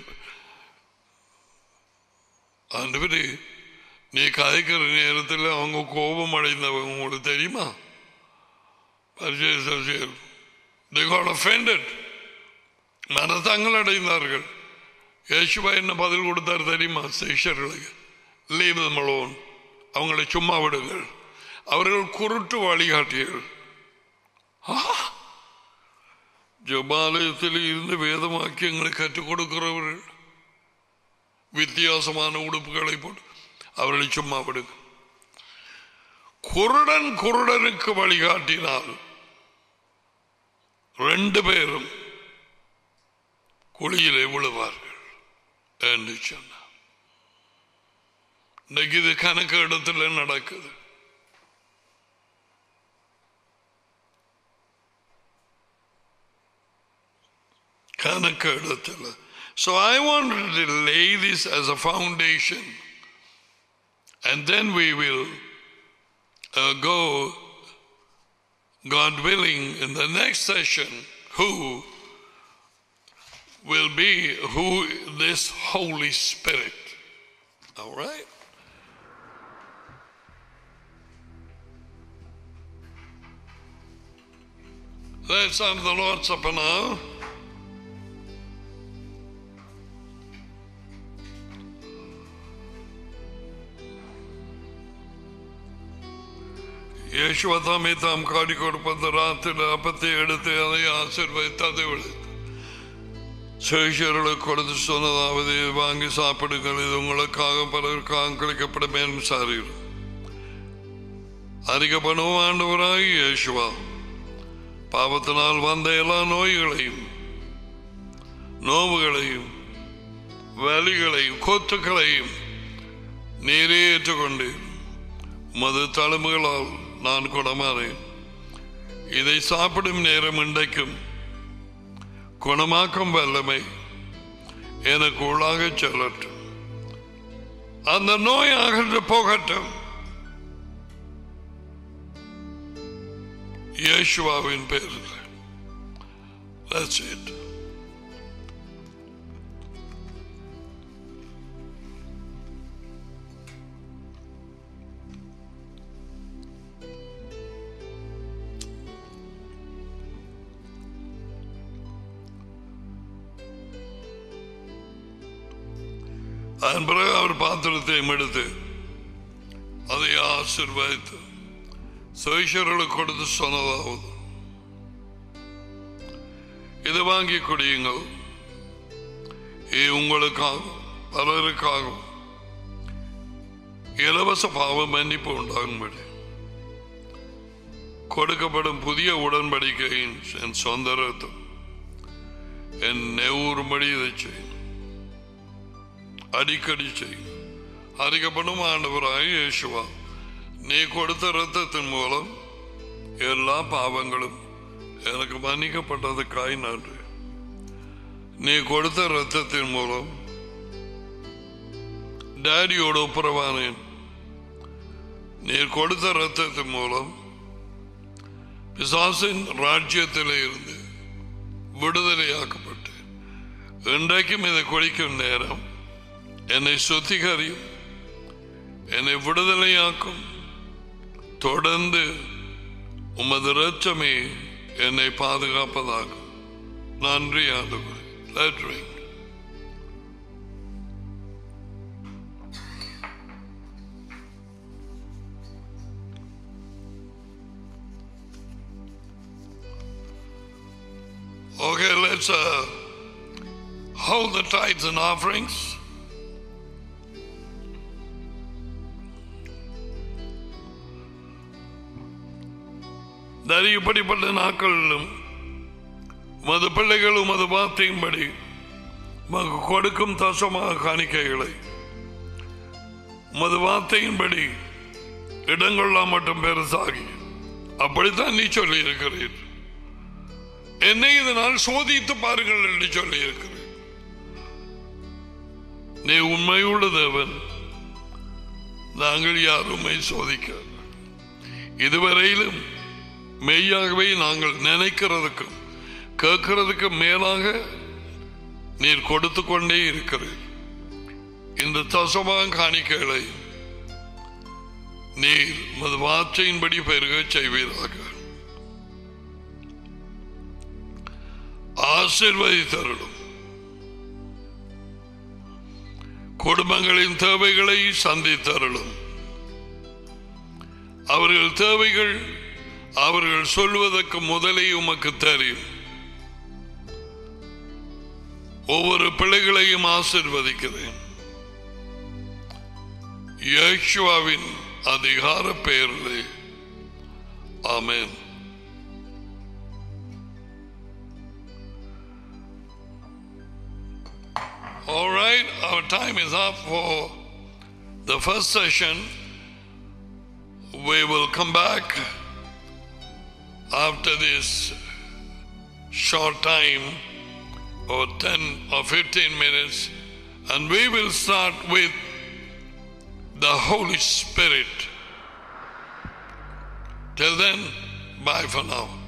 ஆண்டவரே நீ கதைக்கிற நேரத்தில் அவங்க கோபம் அடைந்தவங்க உங்களுக்கு தெரியுமா பரிசெய சதிசெயர் they got offended மனத்தங்கள் அடைந்தார்கள் யேசுவா என்ன பதில் கொடுத்தார் தெரியுமா சிஷ்யர்களுக்கு லீவ் மலோன் அவங்களை சும்மா விடுங்கள் அவர்கள் குருட்டு வழிகாட்டியர்கள் ஆ! ஜபாலயத்தில் இருந்து வேத வாக்கியங்களை கற்றுக் கொடுக்கிறவர்கள் வித்தியாசமான உடுப்புகளை போட்டு அவர்களை சும்மா விடுங்க குருடன் குருடனுக்கு வழிகாட்டினால் ரெண்டு பேரும் குழியிலே விழுவார்கள் என்று சொன்னார் இன்னைக்கு இது கணக்கு இடத்துல நடக்குது கணக்கு இடத்துல So I wanted to lay this as a foundation and then we will uh, go, God willing, in the next session, who will be who this Holy Spirit. All right? Let's have the Lord's Supper now. യേശുവ താമേ താം കാട്ടിക്കൊടുപ്പത്ത രാത്രിയിൽ അപ്പത്തെ എടുത്ത് அதை ஆசிர்வதித்து அதை விடுத்து சேஷர்களுக்கு கொடுத்து சொன்னதாவது வாங்கி சாப்பிடுங்கள் இது உங்களுக்காக பலருக்காக கழிக்கப்படும் என்று சாரீர் அதிக பணம் ஆண்டவராகி இயேசுவா பாவத்தினால் வந்த எல்லா நோய்களையும் நோவுகளையும் வலிகளையும் கொத்துக்களையும் நீரே ஏற்றுக்கொண்டீர் மது தழும்புகளால் நான் குணமானேன் இதை சாப்பிடும் நேரம் இன்றைக்கும் குணமாக்கும் வல்லமை எனக்கு உள்ளாக செல்லட்டும் அந்த நோய் அகன்று போகட்டும் இயேசுவாவின் பேரில் That's it. அதன் பிறகு அவர் பாத்திரத்தையும் எடுத்து அதை ஆசிர்வதித்து சுயசர்களுக்கு கொடுத்து சொன்னதாவது இது வாங்கி குடியுங்கள் இது உங்களுக்காகவும் பலருக்காகவும் இலவச பாவ மன்னிப்பு உண்டாகும்படி கொடுக்கப்படும் புதிய உடன்படிக்கையின் என் சொந்த ரத்தம் என் நெவுறும்படி இதை செய்யும் அடிக்கடி செய்யும் அறிக்கப்படும் ஆண்டவராக இயேசுவா நீ கொடுத்த ரத்தத்தின் மூலம் எல்லா பாவங்களும் எனக்கு மன்னிக்கப்பட்டதுக்காய் நன்றி நீ கொடுத்த ரத்தத்தின் மூலம் டேடியோட ஒப்புரவானேன் நீர் கொடுத்த ரத்தத்தின் மூலம் பிசாசின் ராஜ்யத்திலே இருந்து விடுதலையாக்கப்பட்டு இன்றைக்கும் இதை குடிக்கும் நேரம் என்னை சுத்திகரியும் என்னை விடுதலையாக்கும் தொடர்ந்து உமது ரச்சமே என்னை பாதுகாப்பதாகும் நன்றி ஆண்டவர் Let drink. Okay, let's uh, hold the tithes and offerings. தரி இப்படிப்பட்ட நாட்களிலும் மது பிள்ளைகள் உமது வார்த்தையின்படி உமக்கு கொடுக்கும் தசமாக காணிக்கைகளை உமது வார்த்தையின்படி இடங்கொள்ளா மட்டும் பெருசாகி அப்படித்தான் நீ சொல்லி இருக்கிறீர் என்னை இதனால் சோதித்து பாருங்கள் என்று சொல்லி இருக்கிறேன் நீ உண்மையுள்ள தேவன் நாங்கள் யாருமை சோதிக்க இதுவரையிலும் மெய்யாகவே நாங்கள் நினைக்கிறதுக்கும் கேட்கிறதுக்கு மேலாக நீர் கொடுத்து கொண்டே இருக்கிறீர் இந்த தசமாக காணிக்கைகளை நீர் மது வார்த்தையின்படி பெருக செய்வீராக ஆசிர்வதித்தருளும் குடும்பங்களின் தேவைகளை சந்தித்தருளும் அவர்கள் தேவைகள் அவர்கள் சொல்வதற்கு முதலே உமக்கு தெரியும் ஒவ்வொரு பிள்ளைகளையும் ஆசிர்வதிக்கிறேன் யேசுவாவின் அதிகார பெயரிலே ஆமென் All right, our time is up for the first session. We will come back after this short time or 10 or 15 minutes and we will start with the Holy Spirit. Till then, bye for now.